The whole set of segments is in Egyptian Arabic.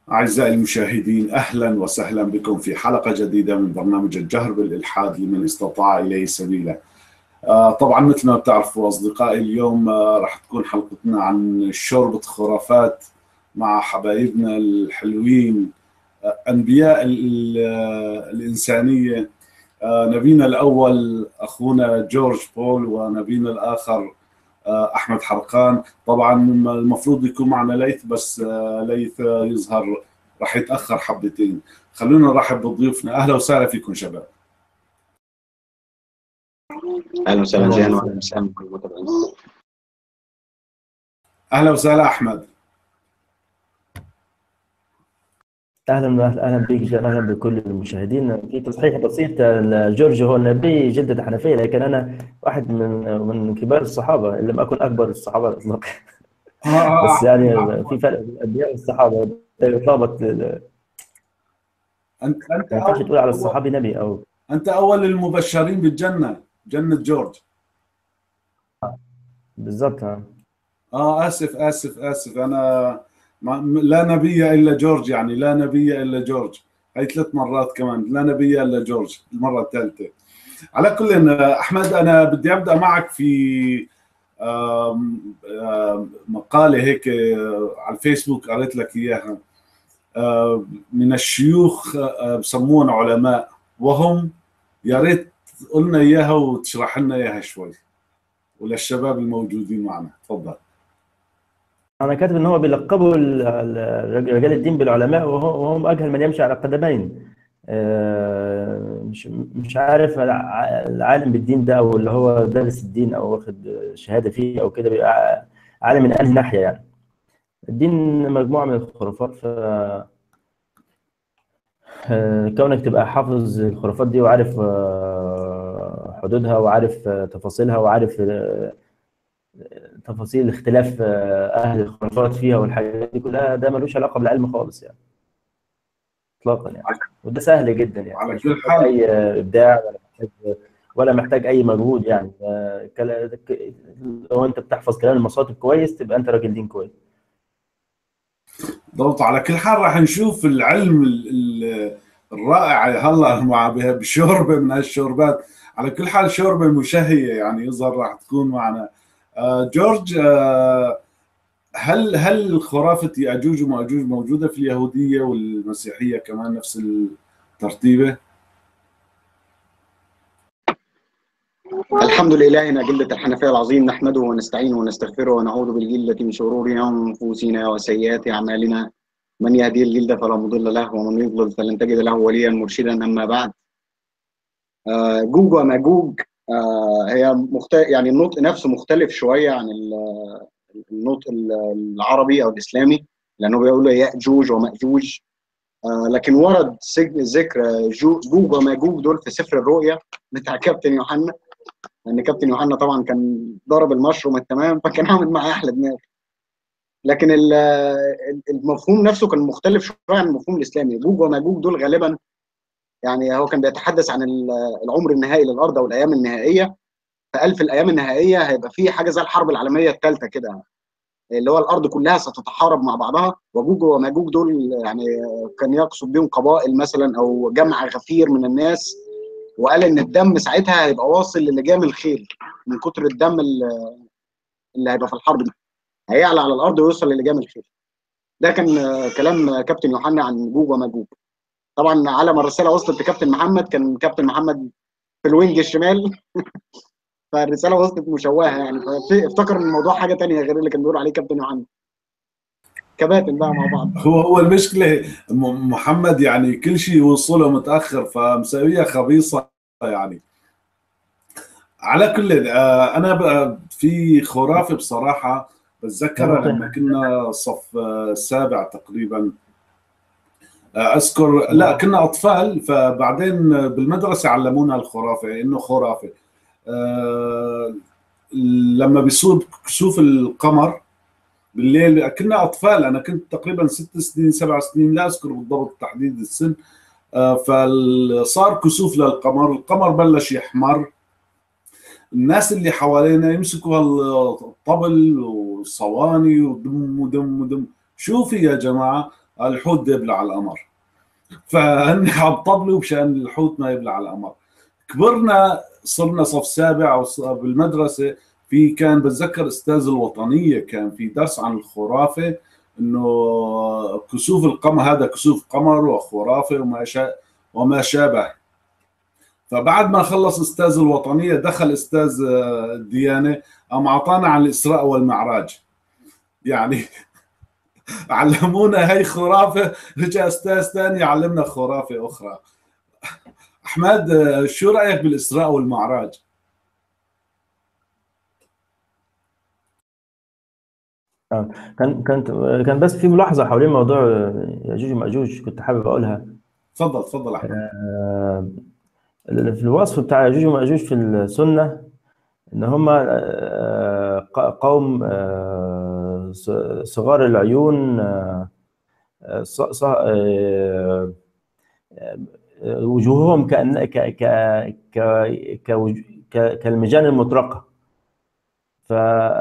أعزائي المشاهدين أهلا وسهلا بكم في حلقة جديدة من برنامج الجهر بالإلحاد لمن استطاع إليه سبيلا آه، طبعا مثل ما بتعرفوا أصدقائي اليوم آه، راح تكون حلقتنا عن شوربة خرافات مع حبايبنا الحلوين آه، أنبياء الإنسانية نبينا الأول أخونا جورج بول ونبينا الآخر آه، احمد حرقان طبعا المفروض يكون معنا ليث بس آه، ليث يظهر راح يتاخر حبتين خلونا نرحب بضيوفنا اهلا وسهلا فيكم شباب اهلا وسهلا جيان واهلا وسهلا بكل المتابعين اهلا وسهلا احمد اهلا اهلا بك جان اهلا بكل المشاهدين في تصحيح بسيط جورج هو النبي جدد حنفيه لكن انا واحد من من كبار الصحابه ان لم اكن اكبر الصحابه اطلاقا بس يعني في فرق بين الانبياء والصحابه اتلخبط انت انت ما ينفعش تقول على الصحابي نبي او انت اول المبشرين بالجنه جنه جورج بالضبط ها اه اسف اسف اسف انا ما لا نبي الا جورج يعني لا نبي الا جورج هي ثلاث مرات كمان لا نبي الا جورج المره الثالثه على كل احمد انا بدي ابدا معك في آم آم مقاله هيك على الفيسبوك قريت لك اياها من الشيوخ بسموهم علماء وهم يا ريت قلنا اياها وتشرح لنا اياها شوي وللشباب الموجودين معنا تفضل انا كاتب ان هو بيلقبوا رجال الدين بالعلماء وهم اجهل من يمشي على قدمين مش مش عارف العالم بالدين ده او اللي هو دارس الدين او واخد شهاده فيه او كده بيبقى عالم من انهي ناحيه يعني الدين مجموعه من الخرافات ف كونك تبقى حافظ الخرافات دي وعارف حدودها وعارف تفاصيلها وعارف تفاصيل اختلاف اهل الخرافات فيها والحاجات دي كلها ده ملوش علاقه بالعلم خالص يعني اطلاقا يعني وده سهل جدا يعني على مش كل محتاج حال اي ابداع ولا محتاج ولا محتاج اي مجهود يعني لو انت بتحفظ كلام المصادر كويس تبقى انت راجل دين كويس بالضبط على كل حال راح نشوف العلم ال- ال- الرائع هلا مع بشوربه من هالشوربات على كل حال شوربه مشهيه يعني يظهر راح تكون معنا آه، جورج آه، هل هل خرافه ياجوج وماجوج موجوده في اليهوديه والمسيحيه كمان نفس الترتيبه؟ الحمد لله جلة الحنفية العظيم نحمده ونستعينه ونستغفره ونعوذ بالجلة من شرور أنفسنا وسيئات أعمالنا من يهدي الجلد فلا مضل له ومن يضلل فلن تجد له وليا مرشدا أما بعد آه، جوج وماجوج آه، هي مخت... يعني النطق نفسه مختلف شوية عن ال- النطق العربي أو الإسلامي لأنه بيقولوا يأجوج ومأجوج آه، لكن ورد سج- ذكر جو- جوج وماجوج دول في سفر الرؤيا بتاع كابتن يوحنا لان كابتن يوحنا طبعا كان ضرب المشروم التمام فكان عامل معاه احلى دماغ لكن ال- المفهوم نفسه كان مختلف شويه عن المفهوم الاسلامي جوج وماجوج دول غالبا يعني هو كان بيتحدث عن ال- العمر النهائي للارض او الايام النهائيه فقال في الايام النهائيه هيبقى في حاجه زي الحرب العالميه الثالثه كده اللي هو الارض كلها ستتحارب مع بعضها وجوج وماجوج دول يعني كان يقصد بهم قبائل مثلا او جمع غفير من الناس وقال ان الدم ساعتها هيبقى واصل للجام الخيل من كتر الدم اللي اللي هيبقى في الحرب دي هيعلى على الارض ويوصل للجام الخيل ده كان آه، كلام كابتن يوحنا عن جوج وماجوج طبعا على ما الرساله وصلت لكابتن محمد كان كابتن محمد في الوينج الشمال فالرساله وصلت مشوهه يعني فافتكر ان الموضوع حاجه تانية غير اللي كان بيقول عليه كابتن يوحنا كباتن بقى مع بعض هو هو المشكله م- محمد يعني كل شيء يوصله متاخر فمسويها خبيصه يعني على كل آه، انا بقى في خرافه بصراحه بتذكرها لما كنا صف آه، سابع تقريبا آه، اذكر لا كنا اطفال فبعدين بالمدرسه علمونا الخرافه انه خرافه آه، لما بيصيب كسوف القمر بالليل كنا اطفال انا كنت تقريبا ست سنين سبع سنين لا اذكر بالضبط تحديد السن آه، فصار كسوف للقمر القمر بلش يحمر الناس اللي حوالينا يمسكوا هالطبل والصواني ودم ودم ودم شوفي يا جماعه الحوت بده يبلع القمر فهن عم طبلوا مشان الحوت ما يبلع القمر كبرنا صرنا صف سابع او بالمدرسه في كان بتذكر استاذ الوطنيه كان في درس عن الخرافه انه كسوف القمر هذا كسوف قمر وخرافه وما شاء وما شابه فبعد ما خلص استاذ الوطنيه دخل استاذ الديانه قام اعطانا عن الاسراء والمعراج يعني علمونا هي خرافه رجع استاذ ثاني علمنا خرافه اخرى احمد شو رايك بالاسراء والمعراج كان كانت كان بس في ملاحظه حوالين موضوع ياجوج وماجوج كنت حابب اقولها تفضل تفضل احمد آه، في الوصف بتاع ياجوج وماجوج في السنه ان هم آه، قوم آه، صغار العيون وجوههم كأن ك ك ك كالمجان المطرقه ف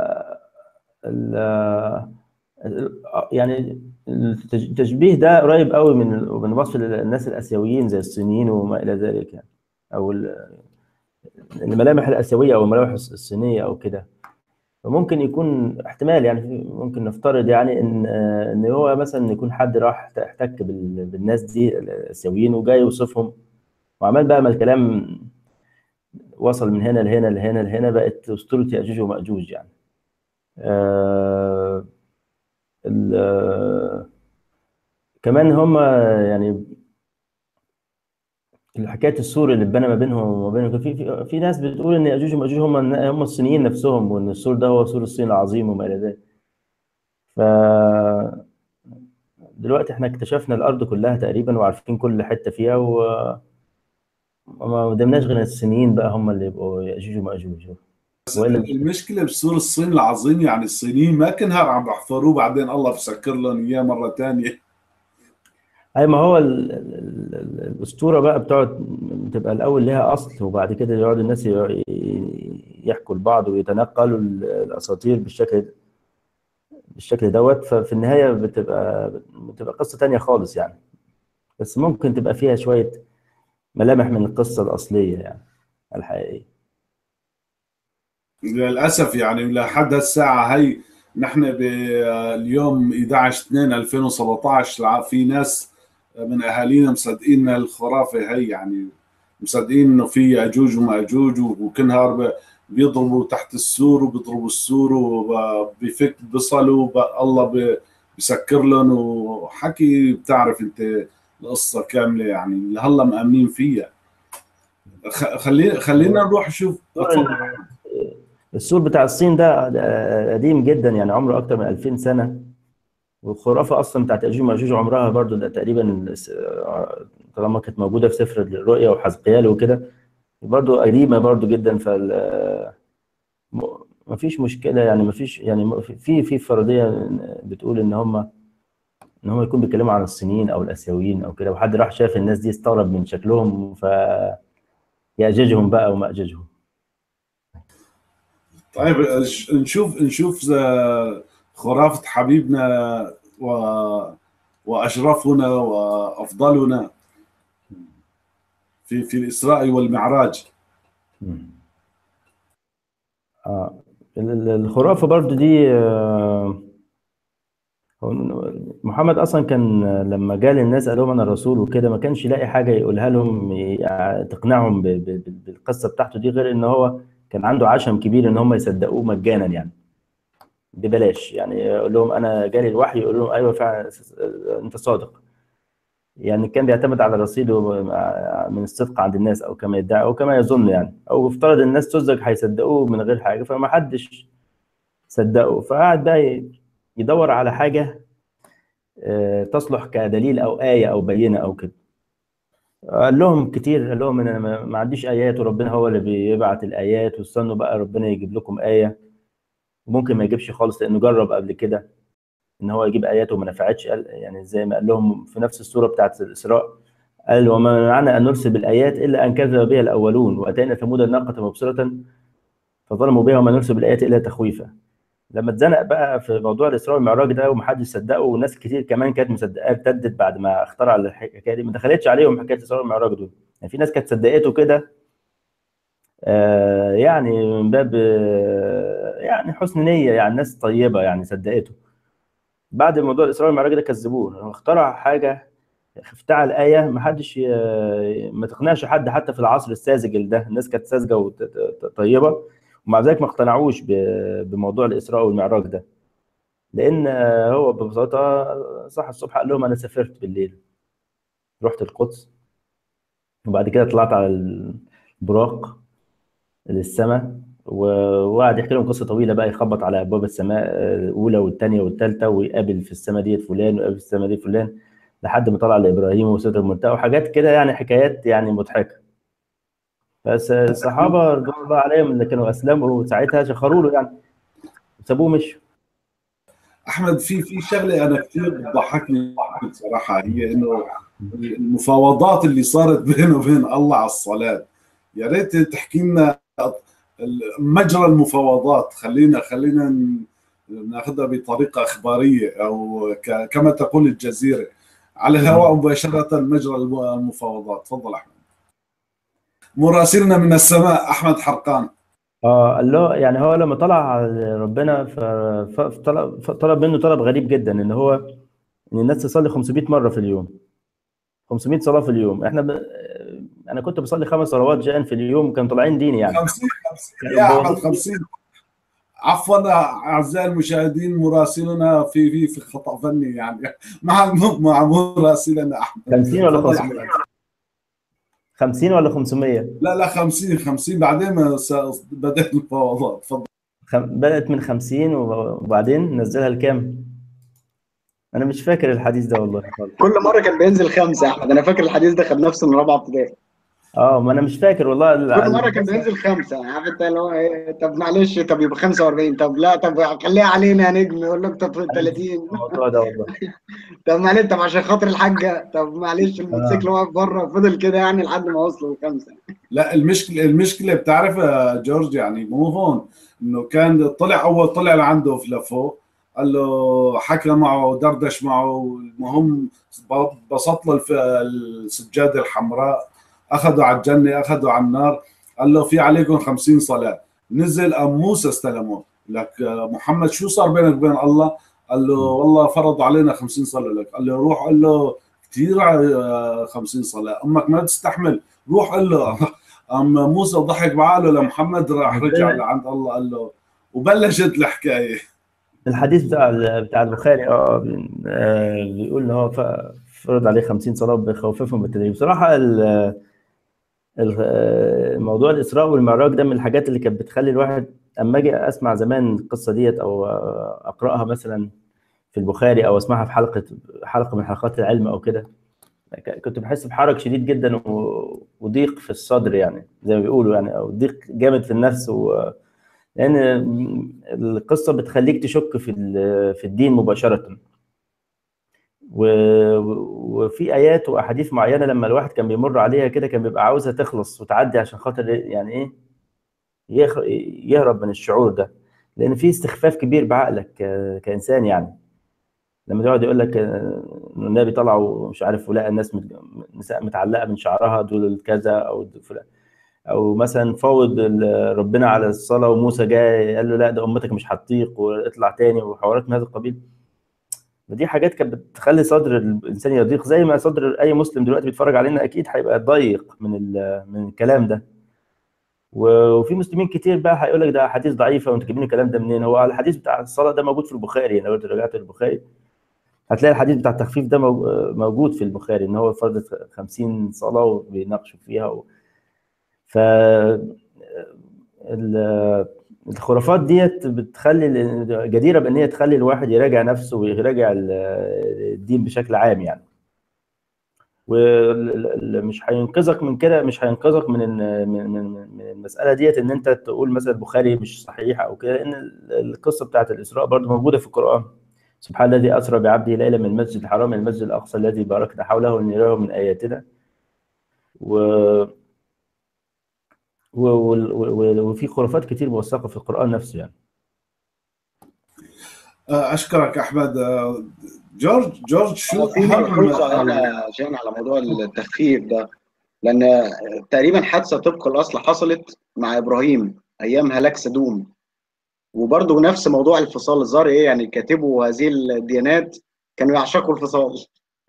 يعني التشبيه ده قريب قوي من من وصف الناس الاسيويين زي الصينيين وما الى ذلك يعني او الملامح الاسيويه او الملامح الصينيه او كده فممكن يكون احتمال يعني ممكن نفترض يعني ان ان هو مثلا يكون حد راح احتك بالناس دي الاسيويين وجاي يوصفهم وعمال بقى ما الكلام وصل من هنا لهنا لهنا لهنا بقت اسطوره ياجوج وماجوج يعني آه كمان هم يعني حكايه السور اللي اتبنى ما بينهم وما بينهم في في, في ناس بتقول ان ياجوج وماجوج هم هم الصينيين نفسهم وان السور ده هو سور الصين العظيم وما الى ذلك ف دلوقتي احنا اكتشفنا الارض كلها تقريبا وعارفين كل حته فيها و ما قدمناش غير الصينيين بقى هم اللي يبقوا ياجوج وماجوج المشكله بسور الصين العظيم يعني الصينيين ما كل نهار عم بحفروه بعدين الله بسكر لهم اياه مره ثانيه اي ما هو ال ال ال الاسطوره بقى بتقعد بتبقى الاول لها اصل وبعد كده يقعد الناس يحكوا لبعض ويتنقلوا الاساطير بالشكل بالشكل دوت ففي النهايه بتبقى بتبقى قصه تانية خالص يعني بس ممكن تبقى فيها شويه ملامح من القصه الاصليه يعني الحقيقيه للاسف يعني لحد الساعه هي نحن باليوم 11 2 2017 في ناس من اهالينا مصدقين الخرافه هي يعني مصدقين انه في ياجوج وماجوج وكل نهار بيضربوا تحت السور وبيضربوا السور وبيفك بصلوا الله بيسكر لهم وحكي بتعرف انت القصه كامله يعني لهلا مامنين فيها خلينا خلينا نروح نشوف السور بتاع الصين ده قديم جدا يعني عمره اكتر من 2000 سنه والخرافه اصلا بتاعت ياجوج وماجوج عمرها برضو ده تقريبا طالما كانت موجوده في سفر الرؤيا وحزقيال وكده برضو قديمه برضو جدا فال ما فيش مشكله يعني ما فيش يعني في في فرضيه بتقول ان هم ان هم يكون بيتكلموا عن الصينيين او الاسيويين او كده وحد راح شاف الناس دي استغرب من شكلهم ف ياججهم بقى وماججهم طيب نشوف نشوف خرافة حبيبنا و وأشرفنا وأفضلنا في في الإسراء والمعراج آه الخرافة برضو دي محمد أصلا كان لما جاء للناس قال لهم أنا الرسول وكده ما كانش يلاقي حاجة يقولها لهم تقنعهم بالقصة بتاعته دي غير إن هو كان عنده عشم كبير ان هم يصدقوه مجانا يعني ببلاش يعني يقول لهم انا جالي الوحي يقول لهم ايوه فعلا انت صادق يعني كان بيعتمد على رصيده من الصدق عند الناس او كما يدعي او كما يظن يعني او افترض الناس تزج هيصدقوه من غير حاجه فما حدش صدقه فقعد بقى يدور على حاجه تصلح كدليل او ايه او بينه او كده قال لهم كتير قال لهم انا ما عنديش ايات وربنا هو اللي بيبعت الايات واستنوا بقى ربنا يجيب لكم ايه وممكن ما يجيبش خالص لانه جرب قبل كده ان هو يجيب ايات وما نفعتش قال يعني زي ما قال لهم في نفس السوره بتاعت الاسراء قال وما منعنا ان نرسل بالايات الا ان كذب بها الاولون واتينا ثمود الناقه مبصره فظلموا بها وما نرسل بالايات الا تخويفا لما اتزنق بقى في موضوع الاسراء والمعراج ده ومحدش صدقه وناس كتير كمان كانت مصدقاه ارتدت بعد ما اخترع الحكايه دي ما دخلتش عليهم حكايه الاسراء والمعراج دول يعني في ناس كانت صدقته كده آه يعني من باب آه يعني حسن نيه يعني ناس طيبه يعني صدقته بعد موضوع الاسراء والمعراج ده كذبوه هو اخترع حاجه افتعل آية ما حدش ي- ما تقنعش حد حتى في العصر الساذج ده الناس كانت ساذجة وطيبة ومع ذلك ما اقتنعوش ب- بموضوع الإسراء والمعراج ده لأن هو ببساطة صح الصبح قال لهم أنا سافرت بالليل رحت القدس وبعد كده طلعت على البراق للسماء و- وقعد يحكي لهم قصة طويلة بقى يخبط على أبواب السماء الأولى والثانية والثالثة ويقابل في السماء ديت فلان ويقابل في السماء دي فلان لحد ما طلع لابراهيم وسدر المنتهى وحاجات كده يعني حكايات يعني مضحكه بس الصحابه رضوان الله عليهم اللي كانوا اسلموا ساعتها شخروا له يعني سابوه مشوا احمد في في شغله انا كثير بتضحكني بصراحه هي انه المفاوضات اللي صارت بينه وبين الله على الصلاه يا ريت تحكي لنا مجرى المفاوضات خلينا خلينا ناخذها بطريقه اخباريه او ك- كما تقول الجزيره على الهواء مباشره مجرى المفاوضات تفضل احمد مراسلنا من السماء احمد حرقان اه قال له يعني هو لما طلع على ربنا ف- ف- فطلب طلب منه طلب غريب جدا ان هو ان الناس تصلي 500 مره في اليوم 500 صلاه في اليوم احنا ب... انا كنت بصلي خمس صلوات جان في اليوم كانوا طالعين ديني يعني 50 50 يا احمد 50 عفوا اعزائي المشاهدين مراسلنا في في في خطا فني يعني مع مع مراسلنا احمد 50 ولا تفضل 500 أحمد. 50 ولا 500 لا لا 50 50 بعدين ما س- بدات المفاوضات تفضل خم... بدأت من 50 وبعدين نزلها لكام؟ أنا مش فاكر الحديث ده والله خالص. كل مره كان بينزل خمسه يا احمد انا فاكر الحديث ده خد نفسه من رابعه ابتدائي اه ما أنا مش فاكر والله كل مره كان بينزل خمسه عارف انت اللي هو ايه طب معلش طب يبقى 45 طب لا طب خليها علينا يا نجم يقول لك طب 30 الموضوع ده والله طب معلش طب عشان خاطر الحاجه طب معلش الموتوسيكل واقف بره فضل كده يعني لحد ما وصلوا خمسه لا المشكله المشكله بتعرف يا جورج يعني مو هون انه كان طلع اول طلع لعنده في لفوق قال له حكى معه دردش معه المهم بسط له الف- السجاده الحمراء اخذوا على الجنه اخذوا على النار قال له في عليكم خمسين صلاه نزل ام موسى استلمه لك آه، محمد شو صار بينك وبين الله قال له والله فرض علينا خمسين صلاه لك قال له روح قال له كثير آه، خمسين صلاه امك ما تستحمل روح قال له اما موسى ضحك معاه قال له لمحمد راح رجع لعند الله قال له وبلشت الحكايه الحديث بتاع ال- بتاع البخاري اه آه، بيقول ان هو ف- فرض عليه 50 صلاه بيخوفهم بالتدريب بصراحه ال- ال- آه، موضوع الاسراء والمعراج ده من الحاجات اللي كانت بتخلي الواحد اما اجي اسمع زمان القصه ديت او آه، اقراها مثلا في البخاري او اسمعها في حلقه حلقه من حلقات العلم او كده ك- كنت بحس بحرج شديد جدا و- وضيق في الصدر يعني زي ما بيقولوا يعني او ضيق جامد في النفس و لان القصه بتخليك تشك في ال- في الدين مباشره و- وفي ايات واحاديث معينه لما الواحد كان بيمر عليها كده كان بيبقى عاوزها تخلص وتعدي عشان خاطر يعني ايه يخ- يهرب من الشعور ده لان في استخفاف كبير بعقلك ك- كانسان يعني لما يقعد يقول لك آه، إن النبي طلع ومش عارف ولقى الناس مت- نساء متعلقه من شعرها دول كذا او دول فلان او مثلا فوض ال- ربنا على الصلاه وموسى جاي قال له لا ده امتك مش هتطيق واطلع تاني وحوارات من هذا القبيل ودي حاجات كانت بتخلي صدر الانسان يضيق زي ما صدر اي مسلم دلوقتي بيتفرج علينا اكيد هيبقى ضيق من ال- من الكلام ده و- وفي مسلمين كتير بقى هيقول لك ده حديث ضعيفه وانتوا جايبين الكلام ده منين هو الحديث بتاع الصلاه ده موجود في البخاري لو انت رجعت البخاري هتلاقي الحديث بتاع التخفيف ده مو- موجود في البخاري ان هو فرض 50 صلاه وبيناقشوا فيها و... ف ال- الخرافات ديت بتخلي ال- جديره بان هي تخلي الواحد يراجع نفسه ويراجع ال- الدين بشكل عام يعني ومش هينقذك من كده مش هينقذك من ال- من من من المساله ديت ان انت تقول مثلا البخاري مش صحيح او كده لان ال- القصه بتاعت الاسراء برضه موجوده في القران سبحان الذي اسرى بعبده ليلا من المسجد الحرام الى المسجد الاقصى الذي باركنا حوله لنراه من اياتنا و و- وال- وال- وفي خرافات كتير موثقه في القران نفسه يعني آه، اشكرك احمد آه، جورج جورج شو في اهم ملحوظه هنا جان على موضوع التخفيف ده لان تقريبا حادثه طبق الاصل حصلت مع ابراهيم ايام هلاك سدوم وبرضه نفس موضوع الفصال الظاهر ايه يعني كاتبوا هذه الديانات كانوا يعشقوا الفصال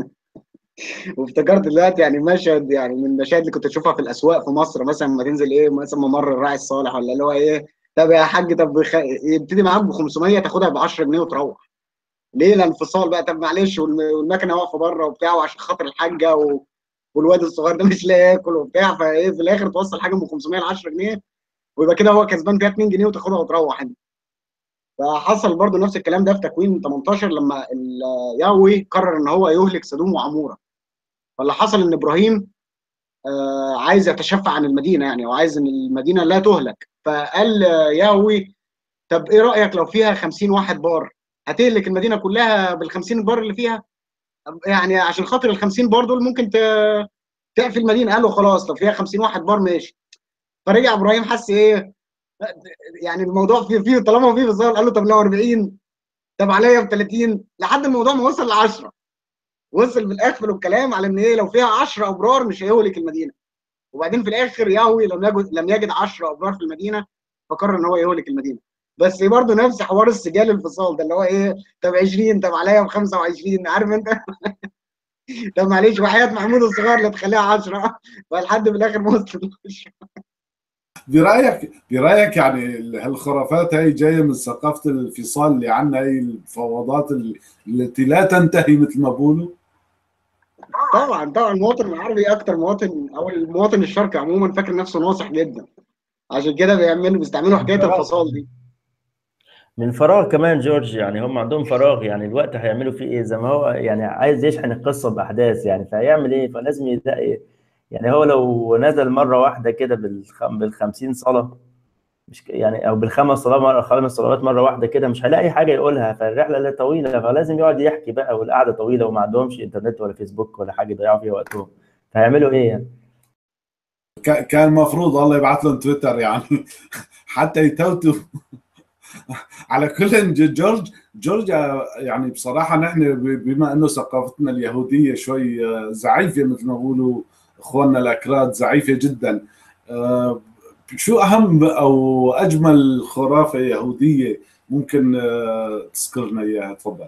وافتكرت دلوقتي يعني مشهد يعني من المشاهد اللي كنت اشوفها في الاسواق في مصر مثلا لما تنزل ايه مثلا ممر الراعي الصالح ولا اللي هو ايه طب يا حاج طب بخ... يبتدي معاك ب 500 تاخدها ب 10 جنيه وتروح ليه الانفصال بقى طب معلش والم- والمكنه واقفه بره وبتاع وعشان خاطر الحاجه و... والواد الصغير ده مش لاقي ياكل وبتاع فايه في الاخر توصل حاجه من 500 ل 10 جنيه ويبقى كده هو كسبان فيها 2 جنيه وتاخدها وتروح انت فحصل برضو نفس الكلام ده في تكوين 18 لما ال- يهوي قرر ان هو يهلك سدوم وعموره فاللي حصل ان ابراهيم آه، عايز يتشفع عن المدينه يعني وعايز ان المدينه لا تهلك فقال آه، يهوي طب ايه رايك لو فيها 50 واحد بار هتهلك المدينه كلها بال 50 بار اللي فيها يعني عشان خاطر ال 50 بار دول ممكن ت- تقفل المدينه قال له خلاص لو فيها 50 واحد بار ماشي فرجع ابراهيم حس ايه يعني الموضوع فيه فيه طالما فيه بالظاهر قال له طب لو 40 طب عليا ب 30 لحد الموضوع ما وصل ل 10 وصل بالاخر والكلام على ان ايه لو فيها 10 ابرار مش هيهلك المدينه وبعدين في الاخر يهوي لم يجد لم يجد 10 ابرار في المدينه فقرر ان هو يهلك المدينه بس برضه نفس حوار السجال الفصال ده اللي هو ايه طب 20 طب عليا ب 25 عارف انت طب معلش وحياه محمود الصغير اللي تخليها 10 فلحد في الاخر ما وصلش برايك برايك يعني هالخرافات هاي جايه من ثقافه الفصال اللي عندنا هي المفاوضات ال- التي لا تنتهي مثل ما بقولوا طبعا طبعا المواطن العربي اكتر مواطن او المواطن الشرقي عموما فاكر نفسه ناصح جدا عشان كده بيعملوا بيستعملوا حكايه الفصال دي من فراغ كمان جورج يعني هم عندهم فراغ يعني الوقت هيعملوا فيه ايه زي ما هو يعني عايز يشحن القصه باحداث يعني فهيعمل ايه فلازم يلاقي يعني هو لو نزل مره واحده كده بالخم بال 50 صلاه مش ك- يعني او بالخمس صلوات مره خمس صلوات مره واحده كده مش هيلاقي حاجه يقولها فالرحله اللي طويله فلازم يقعد يحكي بقى والقعده طويله وما عندهمش انترنت ولا فيسبوك ولا حاجه يضيعوا فيها وقتهم فهيعملوا ايه يعني ك- كان المفروض الله يبعث لهم تويتر يعني حتى يتوتوا على كل ج- جورج جورج آه، يعني بصراحه نحن ب- بما انه ثقافتنا اليهوديه شوي آه، زعيفه مثل ما بيقولوا اخواننا الاكراد زعيفه جدا آه، شو اهم او اجمل خرافه يهوديه ممكن آه، تذكرنا اياها تفضل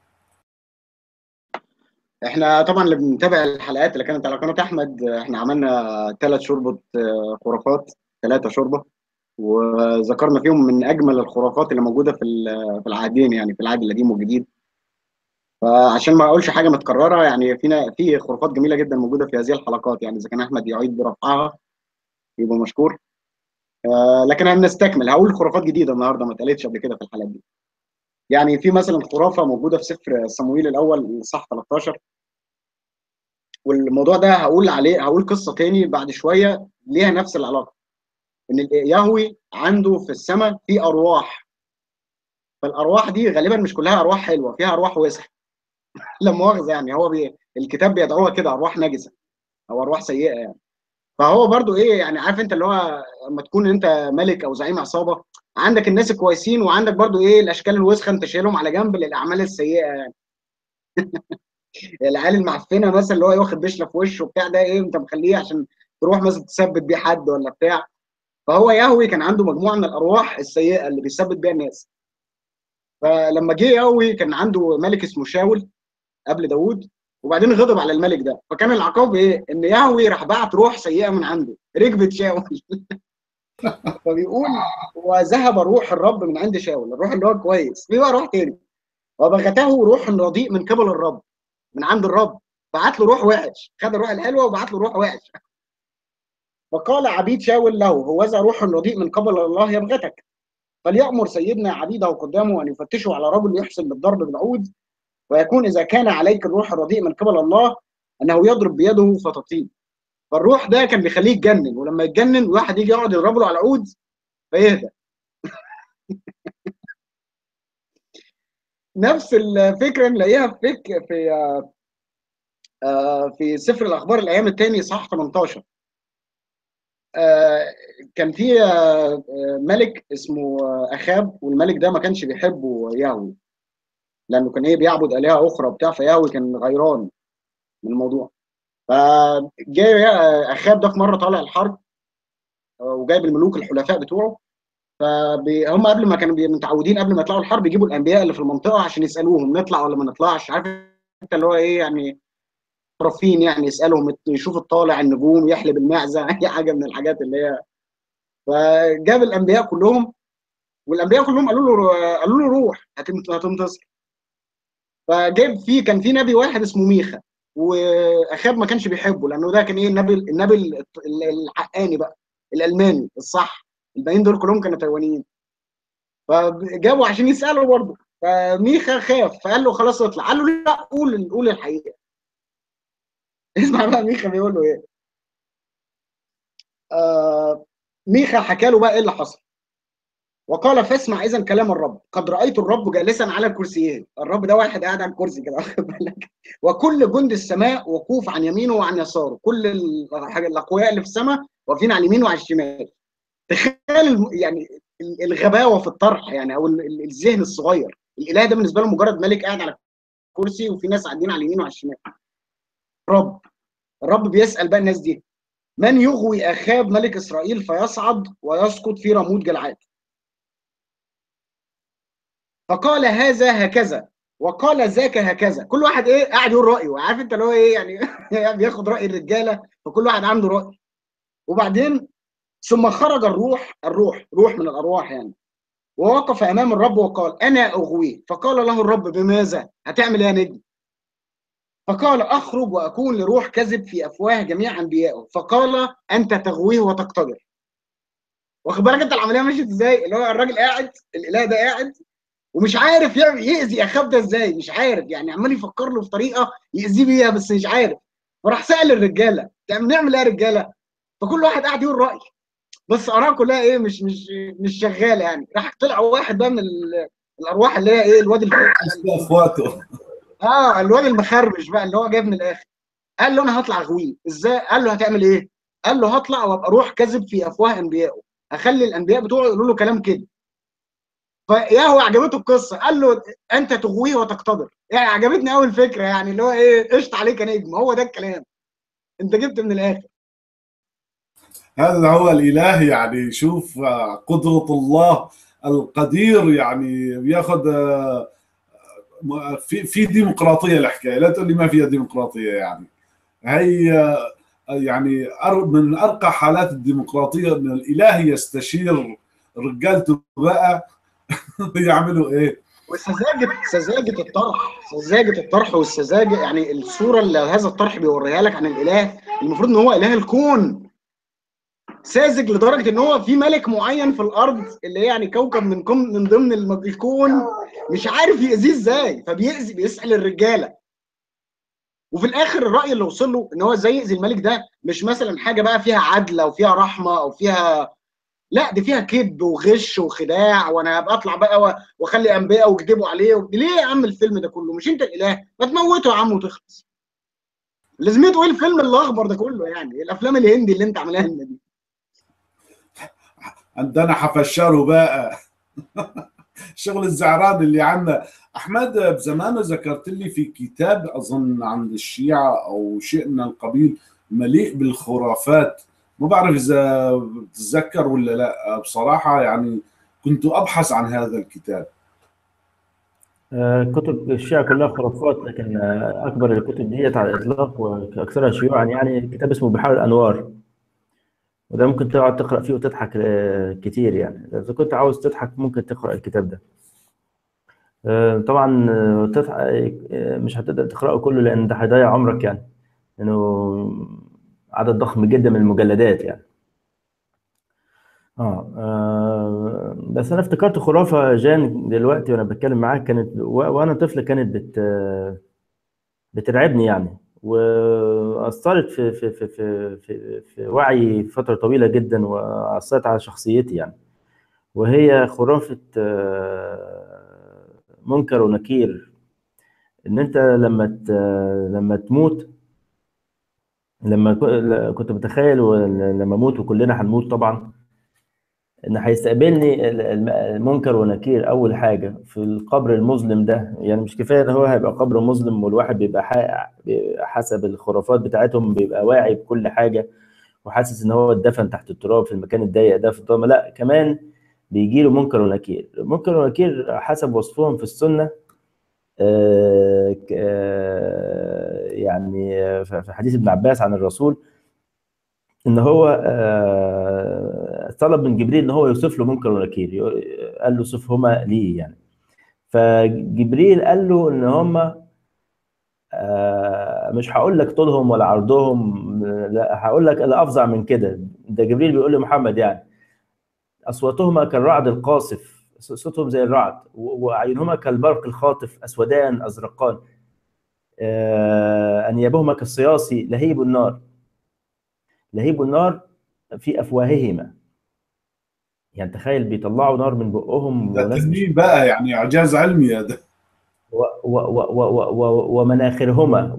احنا طبعا اللي بنتابع الحلقات اللي كانت على قناه احمد احنا عملنا ثلاث شوربه آه، خرافات ثلاثه شوربه وذكرنا فيهم من اجمل الخرافات اللي موجوده في ال- في العهدين يعني في العهد القديم والجديد فعشان ما اقولش حاجه متكرره يعني فينا في خرافات جميله جدا موجوده في هذه الحلقات يعني اذا كان احمد يعيد برفعها يبقى مشكور آه لكن هنستكمل هقول خرافات جديده النهارده ما اتقالتش قبل كده في الحلقات دي يعني في مثلا خرافه موجوده في سفر صمويل الاول صح 13 والموضوع ده هقول عليه هقول قصه تاني بعد شويه ليها نفس العلاقه ان ال- يهوي عنده في السماء في ارواح فالارواح دي غالبا مش كلها ارواح حلوه فيها ارواح وسخ لا مؤاخذه يعني هو بي... الكتاب بيدعوها كده ارواح نجسه او ارواح سيئه يعني فهو برضو ايه يعني عارف انت اللي هو لما تكون انت ملك او زعيم عصابه عندك الناس الكويسين وعندك برضو ايه الاشكال الوسخه انت شايلهم على جنب للاعمال السيئه يعني العيال المعفنه مثلا اللي هو واخد بشله في وشه وبتاع ده ايه انت مخليه عشان تروح مثلا تثبت بيه حد ولا بتاع فهو يهوي كان عنده مجموعه من الارواح السيئه اللي بيثبت بيها الناس فلما جه يهوي كان عنده ملك اسمه شاول قبل داوود وبعدين غضب على الملك ده فكان العقاب ايه ان يهوي راح بعت روح سيئه من عنده ركبت شاول فبيقول وذهب روح الرب من عند شاول الروح اللي هو كويس في بقى روح تاني وبغته روح رديء من قبل الرب من عند الرب بعت له روح وحش خد الروح الحلوه وبعت له روح وحش فقال عبيد شاول له هوذا روح رديء من قبل الله يبغتك فليأمر سيدنا عبيده قدامه ان يفتشوا على رجل يحسن بالضرب بالعود ويكون اذا كان عليك الروح الرديء من قبل الله انه يضرب بيده فتطيب فالروح ده كان بيخليه يتجنن ولما يتجنن واحد يجي يقعد يضرب له على العود فيهدى نفس الفكره نلاقيها في فك في آه، في سفر الاخبار الايام الثاني صح 18 آه، كان في آه، آه، ملك اسمه آه، اخاب والملك ده ما كانش بيحبه يهوي لانه كان ايه بيعبد الهه اخرى وبتاع فيهوي كان غيران من الموضوع فجاي اخاب ده في مره طالع الحرب وجايب الملوك الحلفاء بتوعه فهم قبل ما كانوا متعودين قبل ما يطلعوا الحرب يجيبوا الانبياء اللي في المنطقه عشان يسالوهم نطلع ولا ما نطلعش عارف انت اللي هو ايه يعني رافين يعني يسالهم يشوف الطالع النجوم يحلب المعزه اي حاجه من الحاجات اللي هي فجاب الانبياء كلهم والانبياء كلهم قالوا له قالوا له روح هتنتصر فجاب فيه كان في نبي واحد اسمه ميخا واخاب ما كانش بيحبه لانه ده كان ايه النبي النبي الحقاني بقى الالماني الصح الباقيين دول كلهم كانوا تايوانيين فجابوا عشان يسالوا برضه فميخا خاف فقال له خلاص اطلع قال له لا قول قول الحقيقه اسمع بقى ميخا بيقول له ايه آه ميخا حكى له بقى ايه اللي حصل وقال فاسمع اذا كلام الرب قد رايت الرب جالسا على الكرسيين الرب ده واحد قاعد على الكرسي كده واخد بالك وكل جند السماء وقوف عن يمينه وعن يساره كل الاقوياء اللي في السماء واقفين على اليمين وعلى الشمال تخيل يعني الغباوه في الطرح يعني او الذهن الصغير الاله ده بالنسبه له مجرد ملك قاعد على كرسي وفي ناس قاعدين على اليمين وعلى الشمال رب الرب بيسال بقى الناس دي من يغوي اخاب ملك اسرائيل فيصعد ويسقط في رموت جلعاد فقال هذا هكذا وقال ذاك هكذا كل واحد ايه قاعد يقول رايه عارف انت اللي هو ايه يعني بياخد راي الرجاله فكل واحد عنده راي وبعدين ثم خرج الروح الروح روح من الارواح يعني ووقف امام الرب وقال انا اغويه فقال له الرب بماذا هتعمل ايه يا نجم فقال اخرج واكون لروح كذب في افواه جميع انبيائه فقال انت تغويه وتقتدر واخد بالك انت العمليه مشيت ازاي اللي هو الراجل قاعد الاله ده قاعد ومش عارف يأذي اخاب ده ازاي مش عارف يعني عمال يفكر له في طريقه يأذيه بيها بس مش عارف فراح سأل الرجاله يعني نعمل ايه يا رجاله فكل واحد قاعد يقول رأي بس اراء كلها ايه مش مش مش شغاله يعني راح طلع واحد بقى من الارواح اللي هي ايه الواد اخواته اه الواد المخربش بقى اللي هو جايب من الاخر قال له انا هطلع غوي ازاي قال له هتعمل ايه قال له هطلع وابقى روح كذب في افواه انبيائه اخلي الانبياء بتوعه يقولوا له كلام كده فياهو عجبته القصه قال له انت تغويه وتقتدر يعني عجبتني قوي الفكره يعني اللي هو ايه قشط عليك يا نجم هو ده الكلام انت جبت من الاخر هذا هو الاله يعني شوف قدره الله القدير يعني بياخذ في في ديمقراطيه الحكايه لا تقول لي ما فيها ديمقراطيه يعني هي يعني من ارقى حالات الديمقراطيه ان الاله يستشير رجالته بقى يعملوا ايه وسذاجه سذاجه الطرح سذاجه الطرح والسذاجه يعني الصوره اللي هذا الطرح بيوريها لك عن الاله المفروض ان هو اله الكون ساذج لدرجه ان هو في ملك معين في الارض اللي هي يعني كوكب من كم من ضمن الكون مش عارف يأذيه ازاي فبيأذي بيسأل الرجاله وفي الاخر الراي اللي وصل له ان هو ازاي يأذي الملك ده مش مثلا حاجه بقى فيها عدل او فيها رحمه او فيها لا دي فيها كذب وغش وخداع وانا هبقى اطلع بقى واخلي انبياء ويكذبوا عليه ليه يا عم الفيلم ده كله مش انت الاله ما تموته يا عم وتخلص لازمته ايه الفيلم الاخضر ده كله يعني الافلام الهندي اللي انت عاملها لنا دي عندنا حفشره بقى شغل الزعران اللي عندنا احمد بزمان ذكرت لي في كتاب اظن عند الشيعه او شيء من القبيل مليء بالخرافات ما بعرف اذا بتتذكر ولا لا بصراحه يعني كنت ابحث عن هذا الكتاب كتب الشيعة كلها خرافات لكن أكبر الكتب ديت على الإطلاق وأكثرها شيوعا يعني كتاب اسمه بحار الأنوار وده ممكن تقعد تقرأ فيه وتضحك كتير يعني إذا كنت عاوز تضحك ممكن تقرأ الكتاب ده طبعا مش هتقدر تقرأه كله لأن ده هيضيع عمرك يعني لأنه عدد ضخم جدا من المجلدات يعني آه. اه بس انا افتكرت خرافه جان دلوقتي وانا بتكلم معاك كانت وانا طفل كانت بت بترعبني يعني واثرت في في في في في, في وعي فتره طويله جدا واثرت على شخصيتي يعني وهي خرافه منكر ونكير ان انت لما لما تموت لما كنت متخيل لما اموت وكلنا هنموت طبعا ان هيستقبلني ال- الم- المنكر ونكير اول حاجه في القبر المظلم ده يعني مش كفايه ان هو هيبقى قبر مظلم والواحد بيبقى ح- بيبقى حسب الخرافات بتاعتهم بيبقى واعي بكل حاجه وحاسس ان هو اتدفن تحت التراب في المكان الضيق ده في الضلمه لا كمان بيجي له منكر ونكير منكر ونكير حسب وصفهم في السنه آه، ك- آه، يعني آه، في حديث ابن عباس عن الرسول ان هو آه، طلب من جبريل ان هو يوصف له منكر ونكير يقول- قال له صفهما لي يعني فجبريل قال له ان هم مش هقول لك طولهم ولا عرضهم لا هقول لك الافظع من كده ده جبريل بيقول لمحمد يعني اصواتهما كالرعد القاصف صوتهم زي الرعد و- واعينهما كالبرق الخاطف اسودان ازرقان آه، انيابهما كالصياص لهيب النار لهيب النار في افواههما يعني تخيل بيطلعوا نار من بقهم ده وناس مش تنين بقى يعني اعجاز علمي هذا و- و- و- و- و- ومناخرهما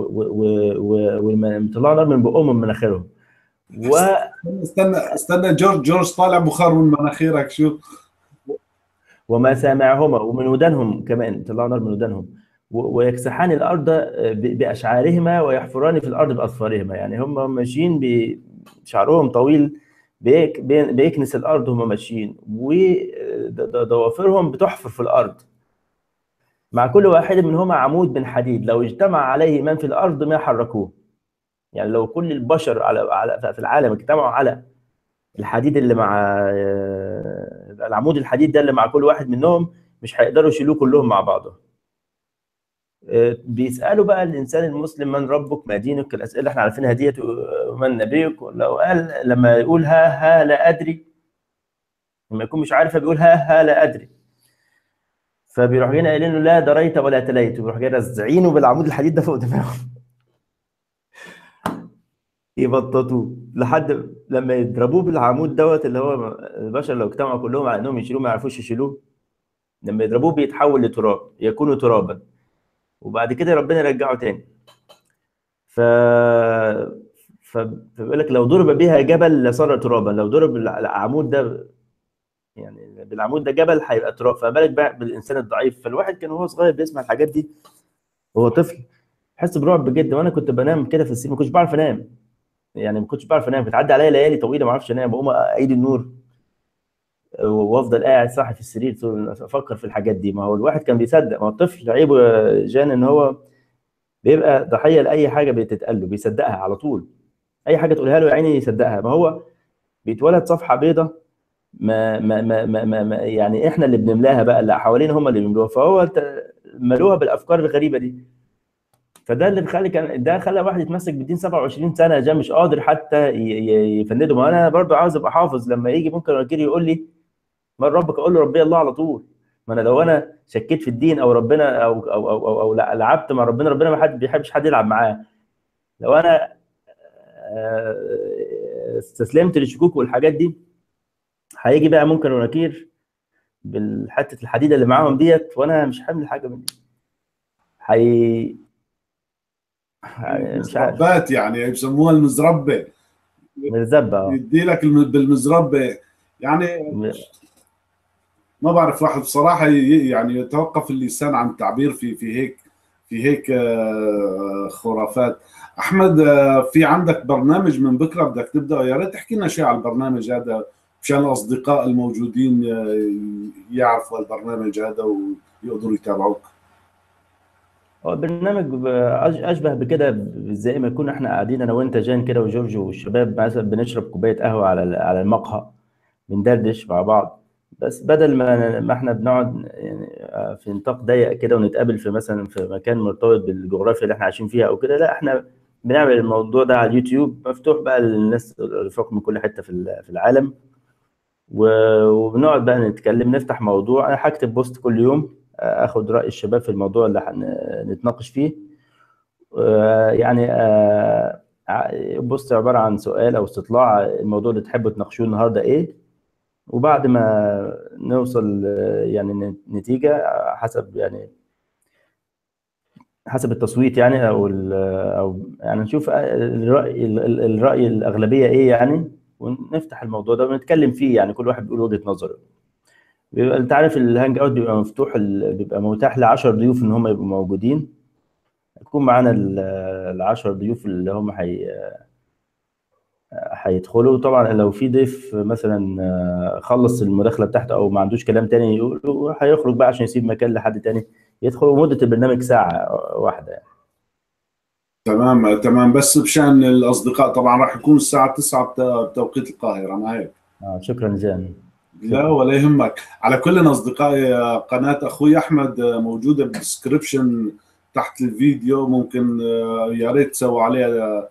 وطلعوا نار من بقهم ومن مناخرهم و استنى استنى جورج جورج طالع بخار من مناخيرك شو ومسامعهما ومن ودانهم كمان طلعوا نار من ودانهم و- ويكسحان الارض ب- باشعارهما ويحفران في الارض باظفارهما يعني هم ماشيين بشعرهم طويل بيك بي- بيكنس الارض وهم ماشيين وضوافرهم بتحفر في الارض مع كل واحد منهما عمود من حديد لو اجتمع عليه من في الارض ما حركوه يعني لو كل البشر على على في العالم اجتمعوا على الحديد اللي مع آه، العمود الحديد ده اللي مع كل واحد منهم مش هيقدروا يشيلوه كلهم مع بعضهم آه، بيسالوا بقى الانسان المسلم من ربك ما دينك الاسئله اللي احنا عارفينها ديت ومن نبيك لو قال لما يقول ها ها لا ادري لما يكون مش عارف بيقول ها ها لا ادري فبيروح جايين قايلين له لا دريت ولا تليت وبيروح جاي رازعينه بالعمود الحديد ده فوق دماغه يبططوه لحد لما يضربوه بالعمود دوت اللي هو البشر لو اجتمعوا كلهم على انهم يشيلوه ما يعرفوش يشيلوه لما يضربوه بيتحول لتراب يكون ترابا وبعد كده ربنا يرجعه تاني ف ف- فبيقول لك لو ضرب بها جبل لصار ترابا لو ضرب العمود ده يعني بالعمود ده جبل هيبقى تراب فما بالك بقى بالانسان الضعيف فالواحد كان وهو صغير بيسمع الحاجات دي وهو طفل حس برعب جدا وانا كنت بنام كده في السرير ما كنتش بعرف انام يعني ما كنتش بعرف انام بتعدي عليا ليالي طويله ما اعرفش انام بقوم اعيد النور وافضل قاعد صاحي في السرير طول افكر في الحاجات دي ما هو الواحد كان بيصدق ما هو الطفل عيبه يا جان ان هو بيبقى ضحيه لاي حاجه بتتقال له بيصدقها على طول اي حاجه تقولها له يا عيني يصدقها ما هو بيتولد صفحه بيضة ما ما ما ما, ما, ما يعني احنا اللي بنملاها بقى اللي حوالينا هم اللي بيملوها فهو ت- ملوها بالافكار الغريبه دي فده اللي بيخلي كان ده خلى واحد يتمسك بالدين 27 سنه جا مش قادر حتى ي- ي- يفنده ما انا برضو عاوز ابقى حافظ لما يجي ممكن وكيل يقول لي من ربك اقول له ربي الله على طول ما انا لو انا شكيت في الدين او ربنا او او او, أو, أو لا- لعبت مع ربنا ربنا ما حد بيحبش حد يلعب معاه لو انا آه، استسلمت للشكوك والحاجات دي هيجي بقى منكر ونكير بالحته الحديده اللي معاهم ديت وانا مش حامل حاجه من دي هي مش عارف مزربات يعني بسموها المزربه مرزبه اه يدي لك الم- بالمزربه يعني ما بعرف واحد بصراحه ي- يعني يتوقف اللسان عن التعبير في في هيك في هيك آه، خرافات احمد آه، في عندك برنامج من بكره بدك تبدا يا ريت تحكي لنا شيء عن البرنامج هذا مشان الاصدقاء الموجودين آه، يعرفوا البرنامج هذا ويقدروا يتابعوك هو البرنامج ب- أش- اشبه بكده ب- زي ما كنا احنا قاعدين انا وانت جان كده وجورج والشباب مثلا بنشرب كوبايه قهوه على ال- على المقهى بندردش مع بعض بس بدل ما ما احنا بنقعد يعني آه، في نطاق ضيق كده ونتقابل في مثلا في مكان مرتبط بالجغرافيا اللي احنا عايشين فيها او كده لا احنا بنعمل الموضوع ده على اليوتيوب مفتوح بقى للناس رفاق من كل حته في ال- في العالم و- وبنقعد بقى نتكلم نفتح موضوع انا هكتب بوست كل يوم آه، اخد راي الشباب في الموضوع اللي هنتناقش فيه آه، يعني آه، ع- بوست عباره عن سؤال او استطلاع الموضوع اللي تحبوا تناقشوه النهارده ايه وبعد ما نوصل آه، يعني ن- نتيجه حسب يعني حسب التصويت يعني او ال- او يعني نشوف الراي ال- ال- الراي الاغلبيه ايه يعني ونفتح الموضوع ده ونتكلم فيه يعني كل واحد بيقول وجهه نظره بيبقى انت عارف الهانج اوت بيبقى مفتوح ال... بيبقى متاح ل 10 ضيوف ان هم يبقوا موجودين يكون معانا ال 10 ضيوف اللي هم حي... هيدخلوا طبعا لو في ضيف مثلا خلص المداخله بتاعته او ما عندوش كلام تاني يقوله هيخرج بقى عشان يسيب مكان لحد تاني يدخل ومده البرنامج ساعه واحده يعني. تمام تمام بس بشان الاصدقاء طبعا راح يكون الساعه 9 بتوقيت القاهره ما هيك آه شكرا جان لا ولا يهمك على كل اصدقائي قناه اخوي احمد موجوده بالدسكربشن تحت الفيديو ممكن يا ريت تسووا عليها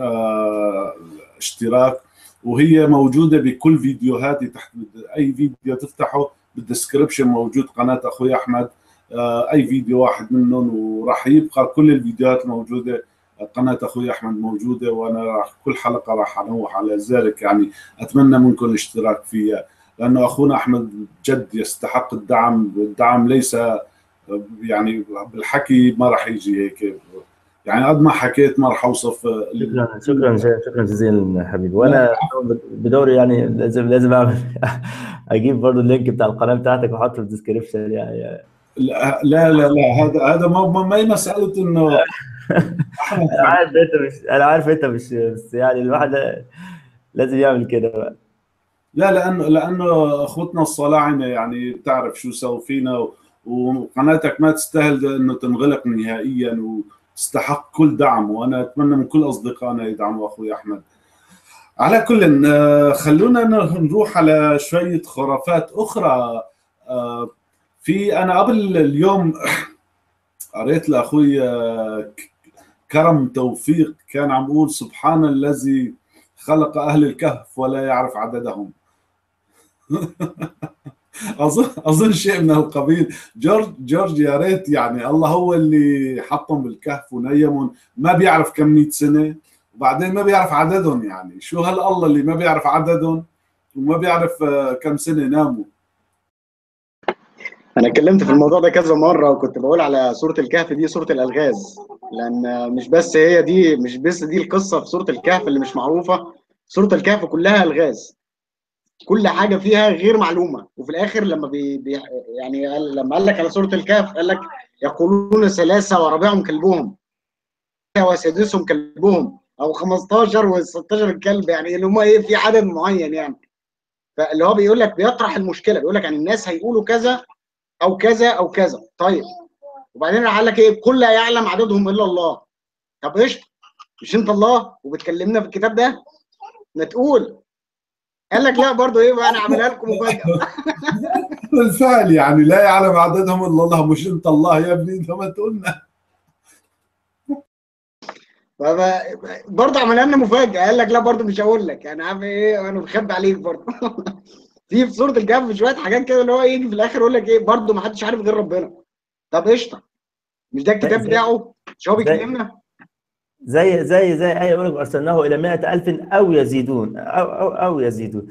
اشتراك وهي موجوده بكل فيديوهاتي تحت اي فيديو تفتحه بالدسكربشن موجود قناه اخوي احمد اي فيديو واحد منهم وراح يبقى كل الفيديوهات موجوده قناه اخوي احمد موجوده وانا راح كل حلقه راح انوه على ذلك يعني اتمنى منكم الاشتراك فيها لانه اخونا احمد جد يستحق الدعم الدعم ليس يعني بالحكي ما راح يجي هيك يعني قد ما حكيت ما راح اوصف شكرا شكرا شكرا جزيلا حبيبي وانا بدوري يعني لازم لازم اعمل اجيب برضه اللينك بتاع القناه بتاعتك واحطه في الديسكربشن يعني لا لا لا, لا هذا هذا ما ما هي مساله انه انا عارف انت مش انا عارف انت مش بس يعني الواحد لازم يعمل كده بقى لا لانه لانه اخوتنا الصلاعنه يعني بتعرف شو سووا فينا وقناتك ما تستاهل انه تنغلق نهائيا وتستحق كل دعم وانا اتمنى من كل اصدقائنا يدعموا اخوي احمد على كل خلونا نروح على شويه خرافات اخرى في انا قبل اليوم قريت لاخوي كرم توفيق كان عم يقول سبحان الذي خلق اهل الكهف ولا يعرف عددهم اظن اظن شيء من القبيل جورج جورج يا ريت يعني الله هو اللي حطهم بالكهف ونيمهم ما بيعرف كم 100 سنه وبعدين ما بيعرف عددهم يعني شو هالله اللي ما بيعرف عددهم وما بيعرف كم سنه ناموا انا اتكلمت في الموضوع ده كذا مره وكنت بقول على سوره الكهف دي سوره الالغاز لان مش بس هي دي مش بس دي القصه في سوره الكهف اللي مش معروفه سوره الكهف كلها الغاز كل حاجه فيها غير معلومه وفي الاخر لما بي بي يعني قال لما قال لك على سوره الكهف قال لك يقولون ثلاثه ورابعهم كلبهم وسادسهم كلبهم او 15 و16 كلب يعني اللي هم ايه في عدد معين يعني فاللي هو بيقول لك بيطرح المشكله بيقول لك يعني الناس هيقولوا كذا او كذا او كذا طيب وبعدين قال لك ايه قل لا يعلم عددهم الا الله طب قشطه مش انت الله وبتكلمنا في الكتاب ده ما تقول قال لك لا برضه ايه بقى انا عاملها لكم مفاجاه بالفعل يعني لا يعلم عددهم الا الله مش انت الله يا ابني انت ما تقولنا برضه عملها لنا مفاجاه قال لك لا برضه مش هقول لك يعني عارف ايه انا مخبي عليك برضه في في سوره الكهف شويه حاجات كده اللي هو يجي في الاخر يقول لك ايه برضه ما حدش عارف غير ربنا طب قشطه مش ده الكتاب بتاعه مش هو بيكلمنا زي زي زي ايه يقول لك ارسلناه الى 100000 او يزيدون او او او يزيدون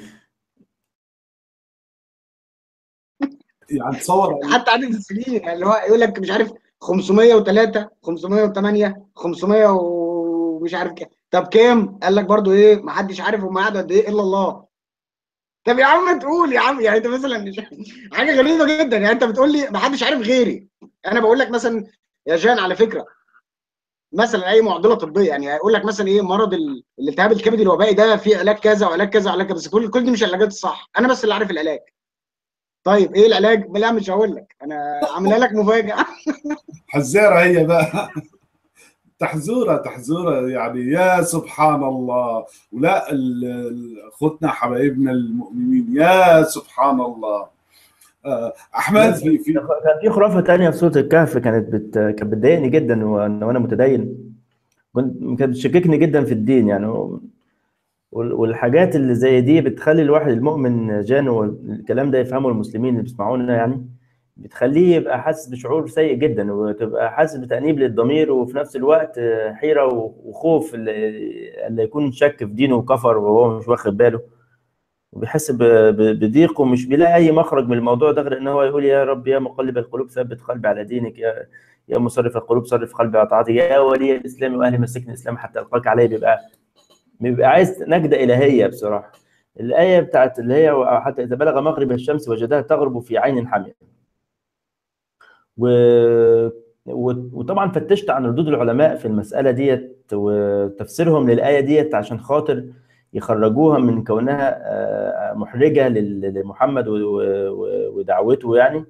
يعني تصور حتى عدد السنين يعني اللي هو يقول لك مش عارف 503 508 500 ومش عارف كام طب كام؟ قال لك برضو ايه ما حدش عارف هم قعدوا قد ايه الا الله طب يا عم تقول يا عم يعني انت مثلا حاجه غريبه جدا يعني انت بتقول لي ما حدش عارف غيري انا بقول لك مثلا يا جان على فكره مثلا اي معضله طبيه يعني هيقول لك مثلا ايه مرض الالتهاب الكبدي الوبائي ده فيه علاج كذا وعلاج كذا وعلاج كذا بس كل كل دي مش العلاجات الصح انا بس اللي عارف العلاج طيب ايه العلاج؟ لا مش هقول لك انا عاملها لك مفاجاه حزيره هي بقى تحزوره تحزوره يعني يا سبحان الله ولا اخوتنا حبايبنا المؤمنين يا سبحان الله احمد في في كان في خرافه ثانيه في سوره الكهف كانت بت... كانت بتضايقني جدا وانا متدين كنت كانت بتشككني جدا في الدين يعني والحاجات اللي زي دي بتخلي الواحد المؤمن جان والكلام ده يفهمه المسلمين اللي بيسمعونا يعني بتخليه يبقى حاسس بشعور سيء جدا وتبقى حاسس بتأنيب للضمير وفي نفس الوقت حيرة وخوف اللي يكون شك في دينه وكفر وهو مش واخد باله وبيحس بضيق ومش بيلاقي اي مخرج من الموضوع ده غير ان هو يقول يا رب يا مقلب القلوب ثبت قلبي على دينك يا يا مصرف القلوب صرف قلبي على طاعتك يا ولي الاسلام واهل مسكن الاسلام حتى القاك عليه بيبقى بيبقى عايز نجده الهيه بصراحه الآية بتاعت اللي هي حتى إذا بلغ مغرب الشمس وجدها تغرب في عين حمئة و... و... وطبعا فتشت عن ردود العلماء في المسألة ديت وتفسيرهم للآية ديت عشان خاطر يخرجوها من كونها آه، محرجة لل- لمحمد و- و- ودعوته يعني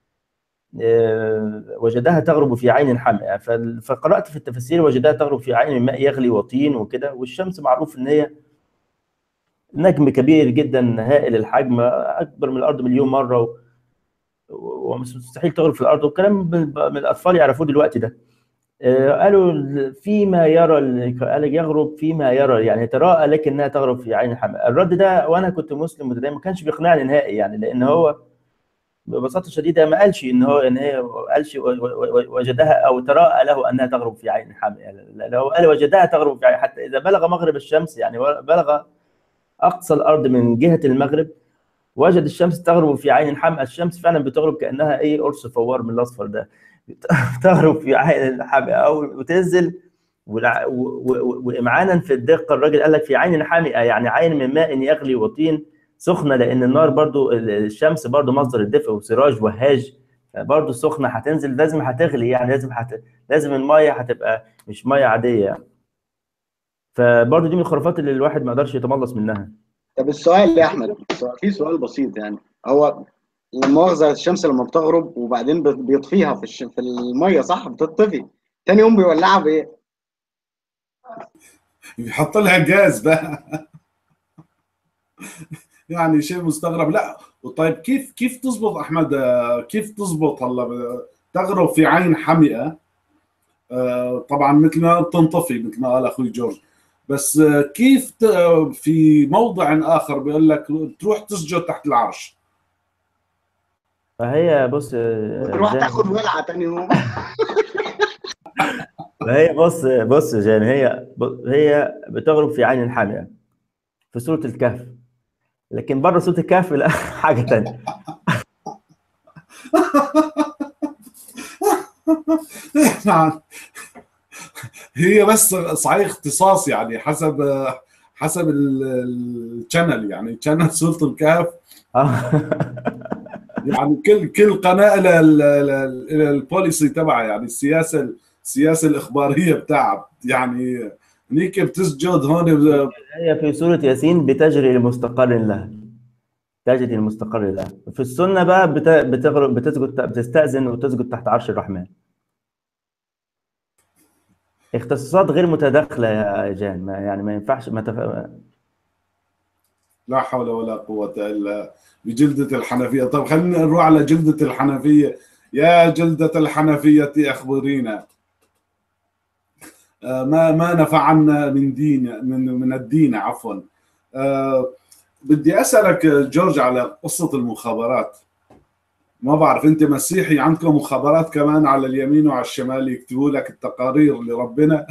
آه، وجدها تغرب في عين حمئة فال- فقرأت في التفاسير وجدها تغرب في عين من ماء يغلي وطين وكده والشمس معروف إن هي نجم كبير جدا هائل الحجم أكبر من الأرض مليون مرة و- و- ومستحيل تغرب في الأرض والكلام ب- ب- من الأطفال يعرفوه دلوقتي ده آه، قالوا ال- فيما يرى ال- قال يغرب فيما يرى يعني تراءى لكنها تغرب في عين حمئة الرد ده وانا كنت مسلم متدين ما كانش بيقنعني نهائي يعني لان هو ببساطه شديده ما قالش ان هو ان هي ما قالش و- و- و- وجدها او تراءى له انها تغرب في عين حمئة لا- لو قال وجدها تغرب في عين حتى اذا بلغ مغرب الشمس يعني بلغ اقصى الارض من جهه المغرب وجد الشمس تغرب في عين حمئة الشمس فعلا بتغرب كانها ايه قرص فوار من الاصفر ده تغرب في عين الحمئة او وتنزل والع- و- و- وامعانا في الدقه الراجل قال لك في عين حامئه يعني عين من ماء يغلي وطين سخنه لان النار برضو ال- الشمس برضو مصدر الدفء وسراج وهاج برضو سخنه هتنزل لازم هتغلي يعني لازم هت... لازم الميه هتبقى مش ميه عاديه يعني فبرضو دي من الخرافات اللي الواحد ما يقدرش يتملص منها طب السؤال يا احمد سؤال- في سؤال بسيط يعني هو المؤاخذه الشمس لما بتغرب وبعدين بت- بيطفيها في الش... في الميه صح بتطفي تاني يوم بيولعها بايه؟ يحط لها جاز بقى يعني شيء مستغرب لا طيب كيف كيف تزبط احمد آه، كيف تزبط هلا ب- تغرب في عين حمئه آه، طبعا مثل ما بتنطفي مثل ما قال اخوي جورج بس آه، كيف ت- في موضع اخر بيقول لك تروح تسجد تحت العرش فهي بص آه، وتروح جان- تاخد ولعه تاني يوم فهي بص بص يا جان هي ب- هي بتغرب في عين حامئة في سورة الكهف لكن بره سورة الكهف لا حاجة تانية نعم هي بس صحيح اختصاص يعني حسب حسب الشانل يعني شانل سورة الكهف يعني كل كل قناه لها ال- ال- ال- البوليسي تبعها يعني السياسه السياسه الاخباريه بتاعها يعني هنيك بتسجد هون ب- هي في سورة ياسين بتجري لمستقر لها تجري لمستقر لها في السنة بقى بت- بتغرب بتسجد بتستأذن وتسجد تحت عرش الرحمن اختصاصات غير متداخلة يا جان ما يعني ما ينفعش ما تف... لا حول ولا قوه الا بجلده الحنفيه طب خلينا نروح على جلده الحنفيه يا جلده الحنفيه اخبرينا آه، ما ما نفعنا من دين من من الدين عفوا آه، بدي اسالك جورج على قصه المخابرات ما بعرف انت مسيحي عندكم مخابرات كمان على اليمين وعلى الشمال يكتبوا لك التقارير لربنا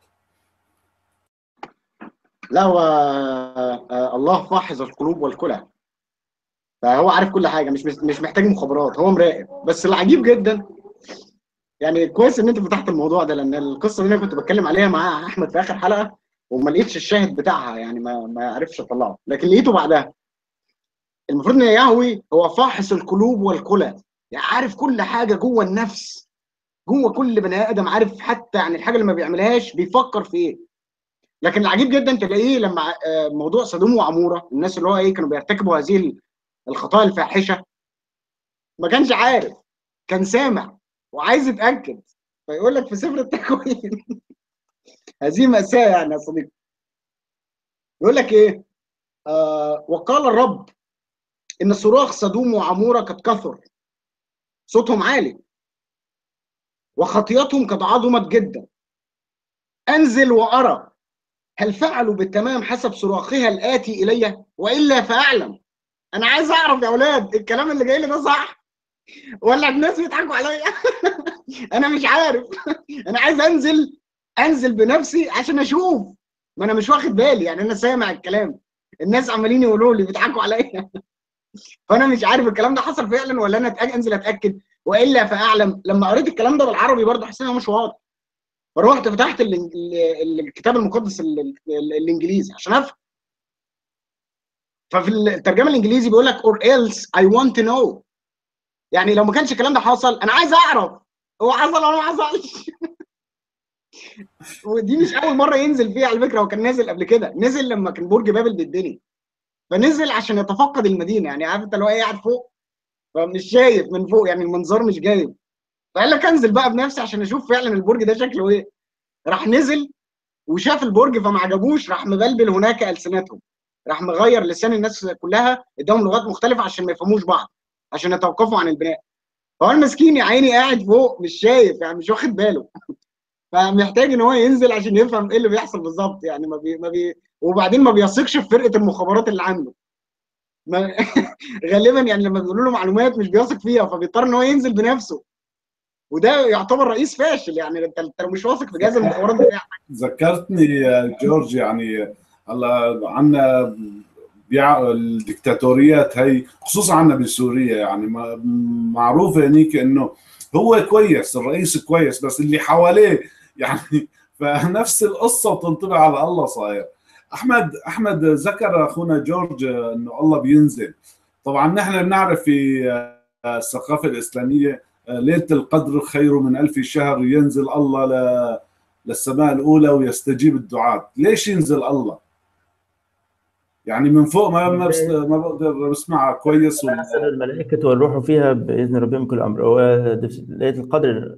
لا هو آه، الله فاحظ القلوب والكلى فهو عارف كل حاجه مش مش محتاج مخابرات هو مراقب بس العجيب جدا يعني كويس ان انت فتحت الموضوع ده لان القصه دي انا كنت بتكلم عليها مع احمد في اخر حلقه وما لقيتش الشاهد بتاعها يعني ما ما عرفتش اطلعه لكن لقيته بعدها المفروض ان يهوي هو فاحص القلوب والكلى يعني عارف كل حاجه جوه النفس جوه كل بني ادم عارف حتى يعني الحاجه اللي ما بيعملهاش بيفكر في ايه لكن العجيب جدا تلاقيه لما آه، موضوع سدوم وعموره الناس اللي هو ايه كانوا بيرتكبوا هذه الخطايا الفاحشه ما كانش عارف كان سامع وعايز يتاكد فيقول لك في سفر التكوين هذه ماساه يعني يا صديقي يقول لك ايه آه وقال الرب ان صراخ سدوم وعموره قد كثر صوتهم عالي وخطيتهم قد عظمت جدا انزل وارى هل فعلوا بالتمام حسب صراخها الاتي الي والا فاعلم انا عايز اعرف يا اولاد الكلام اللي جاي لي ده صح ولا الناس بيضحكوا عليا انا مش عارف انا عايز انزل انزل بنفسي عشان اشوف ما انا مش واخد بالي يعني انا سامع الكلام الناس عمالين يقولوا لي بيضحكوا عليا فانا مش عارف الكلام ده حصل فعلا ولا انا أتأك... انزل اتاكد والا فاعلم لما قريت الكلام ده بالعربي برضه حسيت انه مش واضح فروحت فتحت ال... ال... الكتاب المقدس ال... ال... الانجليزي عشان افهم ففي الترجمه الانجليزي بيقول لك or else I want to know يعني لو ما كانش الكلام ده حصل انا عايز اعرف هو حصل ولا ما حصلش ودي مش اول مره ينزل فيها على فكره هو كان نازل قبل كده نزل لما كان برج بابل بيتبني فنزل عشان يتفقد المدينه يعني عارف انت اللي هو إيه قاعد فوق فمش شايف من فوق يعني المنظار مش جايب فقال لك انزل بقى بنفسي عشان اشوف فعلا البرج ده شكله ايه راح نزل وشاف البرج فما عجبوش راح مبلبل هناك السنتهم راح مغير لسان الناس كلها اداهم لغات مختلفه عشان ما يفهموش بعض عشان يتوقفوا عن البناء فهو المسكين يا عيني قاعد فوق مش شايف يعني مش واخد باله فمحتاج ان هو ينزل عشان يفهم ايه اللي بيحصل بالظبط يعني ما بي ما بي وبعدين ما بيثقش في فرقه المخابرات اللي عنده ما غالبا يعني لما بيقولوا له معلومات مش بيثق فيها فبيضطر ان هو ينزل بنفسه وده يعتبر رئيس فاشل يعني انت انت مش واثق في جهاز المخابرات بتاعك ذكرتني يا جورج يعني هلا عندنا بيع الدكتاتوريات هي خصوصا عندنا بسوريا يعني معروفه هنيك انه هو كويس الرئيس كويس بس اللي حواليه يعني فنفس القصه وتنطبق على الله صاير احمد احمد ذكر اخونا جورج انه الله بينزل طبعا نحن بنعرف في الثقافه الاسلاميه ليله القدر خير من ألف شهر ينزل الله للسماء الاولى ويستجيب الدعاء ليش ينزل الله يعني من فوق ما ما ما بقدر بسمعها كويس ولا الملائكة والروح فيها بإذن ربهم كل أمر هو ليلة القدر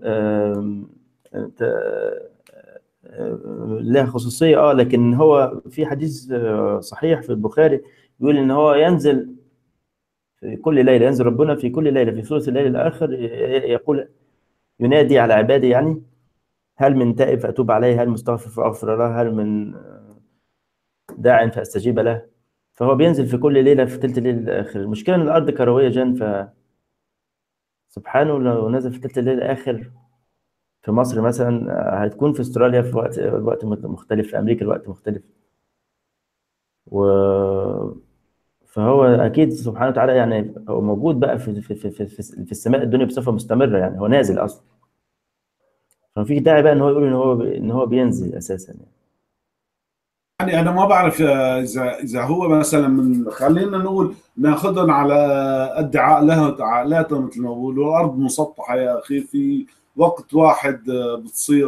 لها خصوصية اه لكن هو في حديث صحيح في البخاري يقول ان هو ينزل في كل ليلة ينزل ربنا في كل ليلة في ثلث الليل الآخر يقول ينادي على عباده يعني هل من تائب فأتوب عليه هل مستغفر فأغفر له هل من داع فأستجيب له فهو بينزل في كل ليلة في ثلث الليل الآخر المشكلة إن الأرض كروية جان ف سبحانه لو نزل في ثلث الليل الآخر في مصر مثلا هتكون في استراليا في وقت وقت مختلف في أمريكا الوقت مختلف و فهو أكيد سبحانه وتعالى يعني هو موجود بقى في في في في, في السماء الدنيا بصفة مستمرة يعني هو نازل أصلا فمفيش داعي بقى إن هو يقول إن هو إن هو بينزل أساسا يعني. يعني انا ما بعرف اذا اذا هو مثلا من خلينا نقول ناخذهم على قد عقلها عقلاتهم مثل ما بقولوا الارض مسطحه يا اخي في وقت واحد بتصير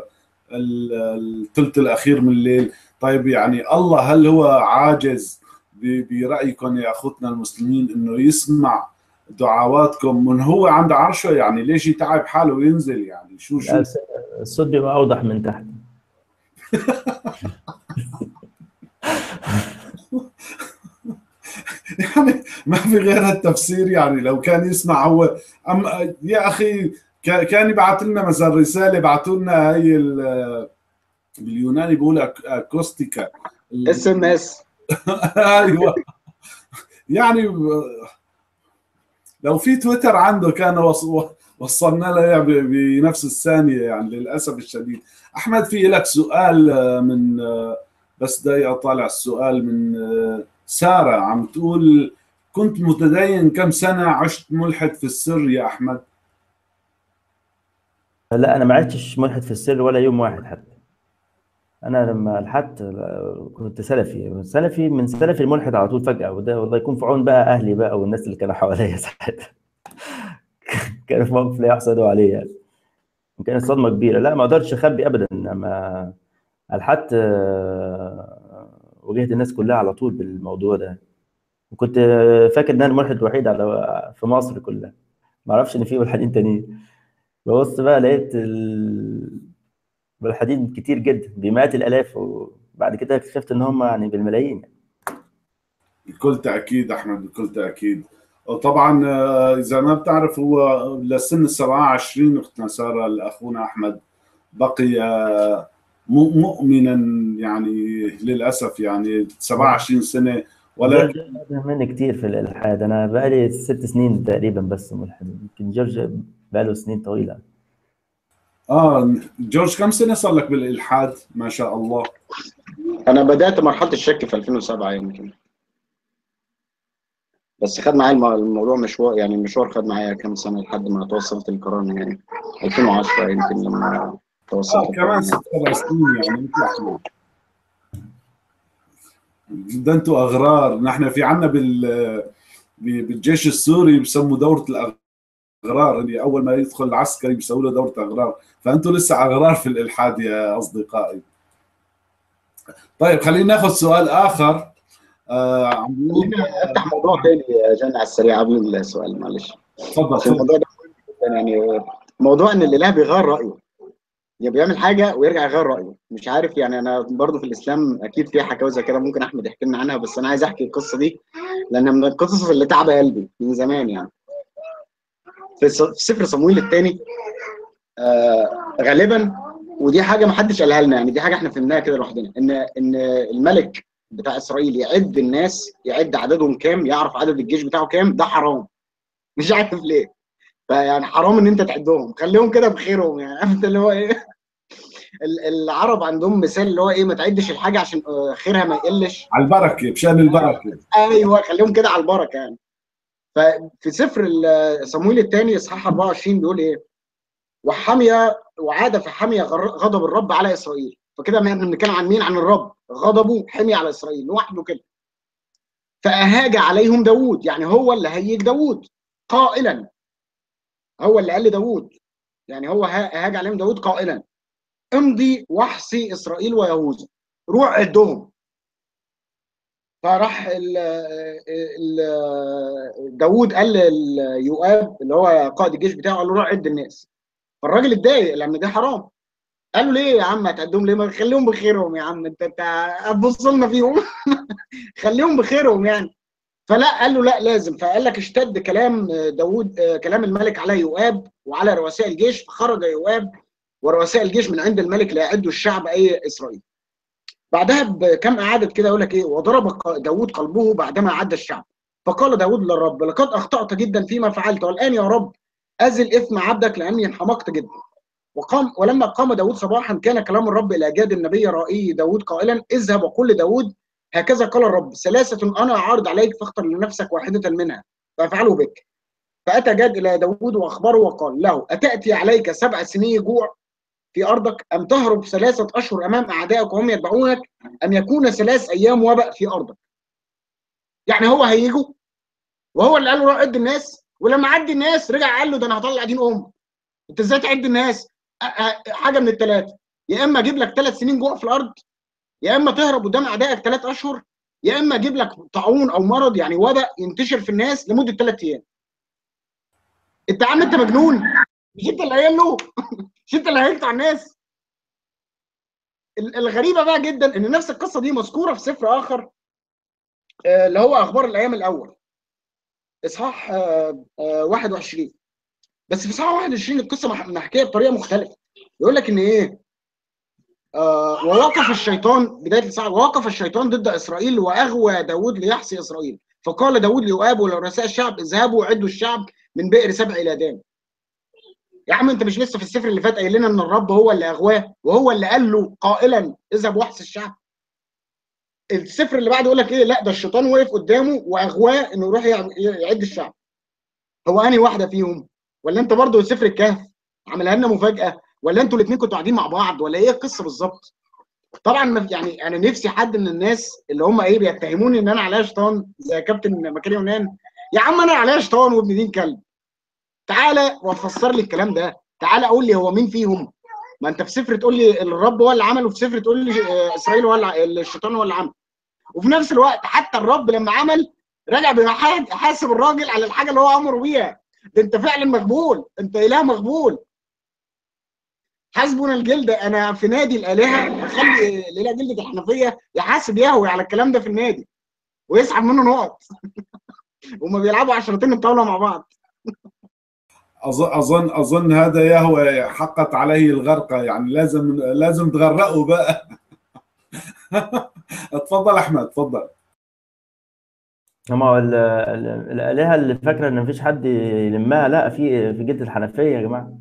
الثلث الاخير من الليل طيب يعني الله هل هو عاجز برايكم يا اخوتنا المسلمين انه يسمع دعواتكم من هو عند عرشه يعني ليش يتعب حاله وينزل يعني شو شو الصوت بيبقى اوضح من تحت يعني ما في غير التفسير يعني لو كان يسمع هو أم يا اخي كان يبعث لنا مثلا رساله يبعثوا لنا هي باليوناني بيقول اكوستيكا اس ام اس ايوه يعني لو في تويتر عنده كان وصلنا له بنفس الثانيه يعني للاسف الشديد احمد في لك سؤال من بس دقيقه طالع السؤال من ساره عم تقول كنت متدين كم سنه عشت ملحد في السر يا احمد لا انا ما عشتش ملحد في السر ولا يوم واحد حتى انا لما لحقت كنت سلفي سلفي من سلفي الملحد على طول فجاه وده والله يكون في عون بقى اهلي بقى والناس اللي كانوا حواليا ساعتها كانوا في موقف لا يحسدوا عليه يعني كانت صدمه كبيره لا ما اقدرش اخبي ابدا لما الحقت واجهت الناس كلها على طول بالموضوع ده وكنت فاكر ان انا الملحد الوحيد على في مصر كلها ما اعرفش ان في ملحدين تانيين ببص بقى لقيت الملحدين كتير جدا بمئات الالاف وبعد كده اكتشفت ان هم يعني بالملايين بكل تاكيد احمد بكل تاكيد وطبعا اذا ما بتعرف هو لسن ال 27 اختنا ساره اخونا احمد بقي مؤمنا يعني للاسف يعني 27 سنه ولكن مني كثير في الالحاد انا بقالي ست سنين تقريبا بس ملحد يمكن جورج بقاله سنين طويله اه جورج كم سنه صار لك بالالحاد ما شاء الله انا بدات مرحله الشك في 2007 يمكن بس خد معايا الموضوع مشوار يعني المشوار خد معايا كام سنه لحد ما توصلت للقرار النهائي 2010 يمكن لما توصلت آه كمان ست سبع سنين يعني مثل ده انتم اغرار نحن في عنا بال بالجيش السوري بسموا دوره الاغرار اللي اول ما يدخل العسكري بيسووا له دوره اغرار فانتم لسه اغرار في الالحاد يا اصدقائي طيب خلينا ناخذ سؤال اخر آه عم خلينا افتح موضوع ثاني يا جان على السريع قبل السؤال معلش تفضل الموضوع ده يعني موضوع ان الاله بيغير رايه يعني بيعمل حاجه ويرجع يغير رايه مش عارف يعني انا برضو في الاسلام اكيد في حكاوي زي كده ممكن احمد يحكي لنا عنها بس انا عايز احكي القصه دي لان من القصص اللي تعب قلبي من زمان يعني في سفر صمويل الثاني آه غالبا ودي حاجه ما حدش قالها لنا يعني دي حاجه احنا فهمناها كده لوحدنا ان ان الملك بتاع اسرائيل يعد الناس يعد عددهم كام يعرف عدد الجيش بتاعه كام ده حرام مش عارف ليه فيعني حرام ان انت تعدهم خليهم كده بخيرهم يعني عارف اللي هو ايه العرب عندهم مثال اللي هو ايه ما تعدش الحاجه عشان خيرها ما يقلش على البركه بشان البركه ايوه خليهم كده على البركه يعني ففي سفر صمويل الثاني اصحاح 24 بيقول ايه وحمية وعاد في حمية غضب الرب على اسرائيل فكده احنا بنتكلم عن مين عن الرب غضبه حمي على اسرائيل لوحده كده فاهاج عليهم داوود يعني هو اللي هيج داوود قائلا هو اللي قال لداوود يعني هو هاج عليهم داوود قائلا امضي واحصي اسرائيل ويهوذا روح عدهم فراح ال ال داوود قال ليؤاب اللي هو قائد الجيش بتاعه قال له روح عد الناس فالراجل اتضايق لان ده حرام قال له ليه يا عم هتعدهم ليه ما خليهم بخيرهم يا عم انت انت هتبص لنا فيهم خليهم بخيرهم يعني فلا قال له لا لازم فقال لك اشتد كلام داوود كلام الملك على يؤاب وعلى رؤساء الجيش فخرج يؤاب ورؤساء الجيش من عند الملك ليعدوا الشعب اي اسرائيل بعدها بكم قعدت كده يقول لك ايه وضرب داوود قلبه بعدما عد الشعب فقال داوود للرب لقد اخطات جدا فيما فعلت والان يا رب ازل اثم عبدك لاني انحمقت جدا وقام ولما قام داود صباحا كان كلام الرب الى جاد النبي رائي داود قائلا اذهب وقل لداود هكذا قال الرب ثلاثة أنا عارض عليك فاختر لنفسك واحدة منها فافعله بك فأتى جاد إلى داود وأخبره وقال له أتأتي عليك سبع سنين جوع في أرضك أم تهرب ثلاثة أشهر أمام أعدائك وهم يتبعونك أم يكون ثلاث أيام وباء في أرضك يعني هو هيجوا وهو اللي قال له روح عد الناس ولما عد الناس رجع قال له ده انا هطلع دين ام انت ازاي تعد الناس حاجه من الثلاثه يا اما اجيب لك ثلاث سنين جوع في الارض يا اما تهرب قدام اعدائك ثلاث اشهر يا اما اجيب لك طاعون او مرض يعني وباء ينتشر في الناس لمده ثلاث ايام انت عم انت مجنون مش انت اللي قايل له مش انت اللي هيقطع الناس الغريبه بقى جدا ان نفس القصه دي مذكوره في سفر اخر اللي هو اخبار الايام الاول اصحاح 21 بس في اصحاح 21 القصه محكيه بطريقه مختلفه يقول لك ان ايه آه ووقف الشيطان بدايه الساعه ووقف الشيطان ضد اسرائيل واغوى داود ليحصي اسرائيل فقال داود ليؤاب ولرؤساء الشعب اذهبوا عدوا الشعب من بئر سبع الى دان يا عم انت مش لسه في السفر اللي فات قايل لنا ان الرب هو اللي اغواه وهو اللي قال له قائلا اذهب واحصي الشعب السفر اللي بعده يقول لك ايه لا ده الشيطان وقف قدامه واغواه انه يروح يعد الشعب هو انهي واحده فيهم ولا انت برضه سفر الكهف عملها لنا مفاجاه ولا انتوا الاثنين كنتوا قاعدين مع بعض ولا ايه القصه بالظبط طبعا يعني انا نفسي حد من الناس اللي هم ايه بيتهموني ان انا عليا شيطان زي كابتن مكاري يونان يا عم انا عليا شيطان وابن دين كلب تعالى وفسر لي الكلام ده تعالى قول لي هو مين فيهم ما انت في سفر تقول لي الرب هو اللي عمله وفي سفر تقول لي اسرائيل هو اللي الشيطان هو اللي عمله وفي نفس الوقت حتى الرب لما عمل رجع بيحاسب الراجل على الحاجه اللي هو امره بيها ده انت فعلا مقبول انت اله مقبول حسبنا الجلد انا في نادي الالهه اخلي الاله جلده الحنفيه يحاسب يهوي على الكلام ده في النادي ويسحب منه نقط وما بيلعبوا عشرتين الطاوله مع بعض اظن اظن هذا يهوى حقت عليه الغرقه يعني لازم لازم تغرقوا بقى اتفضل احمد اتفضل هما الالهه اللي فاكره ان مفيش حد يلمها لا في في جده الحنفيه يا جماعه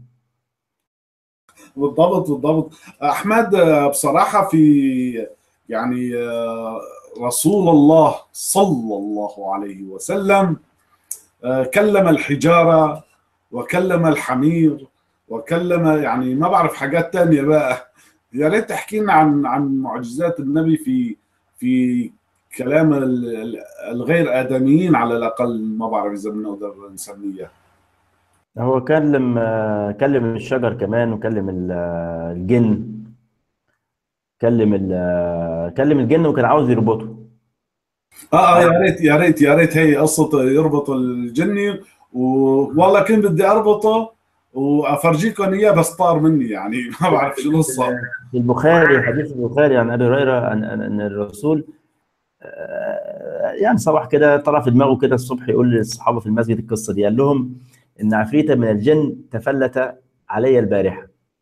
بالضبط بالضبط احمد بصراحه في يعني رسول الله صلى الله عليه وسلم كلم الحجاره وكلم الحمير وكلم يعني ما بعرف حاجات تانية بقى يا ريت تحكي لنا عن عن معجزات النبي في في كلام ال- ال- الغير ادميين على الاقل ما بعرف اذا بنقدر نسميه هو كلم آه، كلم الشجر كمان وكلم ال- آه، الجن كلم ال- آه، كلم الجن وكان عاوز يربطه اه اه يا ريت يا ريت يا ريت هي قصه يربط الجني والله كنت بدي اربطه وافرجيكم اياه بس طار مني يعني ما بعرف شو القصه في البخاري حديث البخاري عن ابي هريره ان ان أن الرسول آه، يعني صباح كده طلع في دماغه كده الصبح يقول للصحابه في المسجد القصه دي قال لهم ان عفريتا من الجن تفلت علي البارحه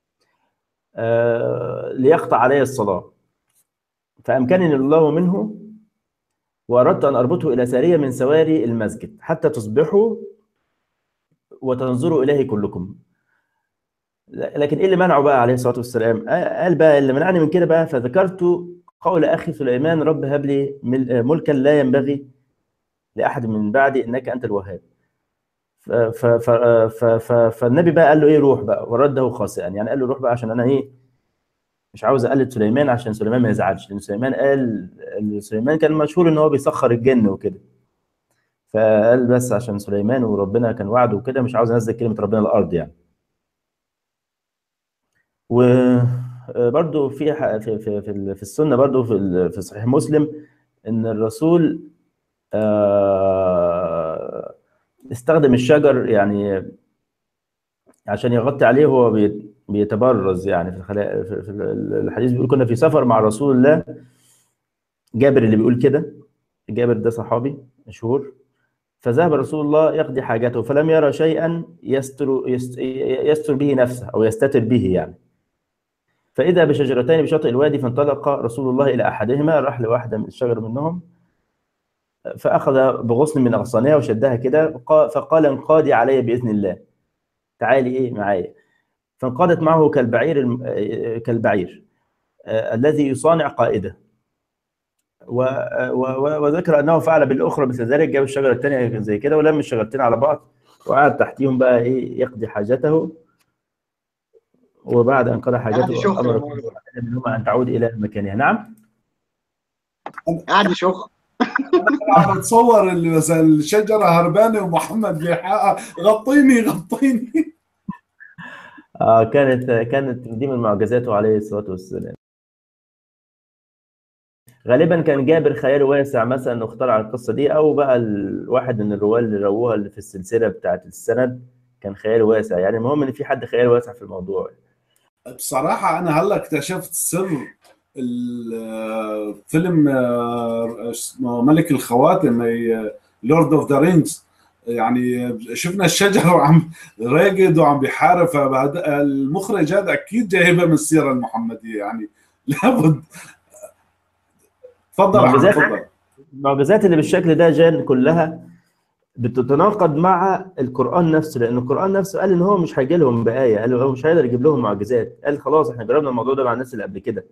آه، ليقطع علي الصلاه فامكنني الله منه واردت ان اربطه الى ساريه من سواري المسجد حتى تصبحوا وتنظروا اليه كلكم لكن ايه اللي منعه بقى عليه الصلاه والسلام؟ قال بقى اللي منعني من كده بقى فذكرت قول اخي سليمان رب هب لي مل- ملكا لا ينبغي لاحد من بعدي انك انت الوهاب. ف- ف- ف- ف- ف- فالنبي بقى قال له ايه روح بقى ورده خاسئا يعني قال له روح بقى عشان انا ايه مش عاوز اقلد سليمان عشان سليمان ما يزعلش لان سليمان قال سليمان كان مشهور ان هو بيسخر الجن وكده. فقال بس عشان سليمان وربنا كان وعده وكده مش عاوز انزل كلمه ربنا الارض يعني. وبرضو في ح- في في في ال- في السنه برضو في ال- في صحيح مسلم ان الرسول آه، استخدم الشجر يعني عشان يغطي عليه وهو بي- بيتبرز يعني في الخلا- في في الحديث بيقول كنا في سفر مع رسول الله جابر اللي بيقول كده جابر ده صحابي مشهور فذهب رسول الله يقضي حاجته فلم يرى شيئا يستر يست- يستر به نفسه او يستتر به يعني فإذا بشجرتين بشاطئ الوادي فانطلق رسول الله إلى أحدهما راح لواحدة من الشجر منهم فأخذ بغصن من أغصانها وشدها كده وقا- فقال انقادي علي بإذن الله تعالي إيه معايا فانقادت معه كالبعير الم- آه، كالبعير آه، الذي يصانع قائده و- و- وذكر أنه فعل بالأخرى مثل ذلك جاب الشجرة الثانية زي كده ولم الشجرتين على بعض وقعد تحتيهم بقى إيه يقضي حاجته وبعد أن قضى قاعد حاجته يشخ أمر يا كل مؤاخذة. واحدة منهما أن تعود إلى مكانها نعم قاعد يشخ عم بتصور اللي مثلا الشجره هربانه ومحمد بيحقق غطيني غطيني آه كانت كانت دي من معجزاته عليه الصلاة والسلام غالبا كان جابر خياله واسع مثلا انه اخترع القصة دي او بقى الواحد من الرواة اللي رووها اللي في السلسلة بتاعت السند كان خياله واسع يعني المهم ان في حد خياله واسع في الموضوع بصراحه انا هلا اكتشفت سر الفيلم آه، اسمه ملك الخواتم لورد اوف ذا رينجز يعني شفنا الشجر وعم راقد وعم بيحارب فهذا- المخرج هذا اكيد جايبها من السيره المحمديه يعني لابد تفضل يا عم معجزات. تفضل المعجزات اللي بالشكل ده جان كلها بتتناقض مع القرآن نفسه لأن القرآن نفسه قال إن هو مش هيجي لهم بآية قال هو مش هيقدر يجيب لهم معجزات قال خلاص إحنا جربنا الموضوع ده مع الناس اللي قبل كده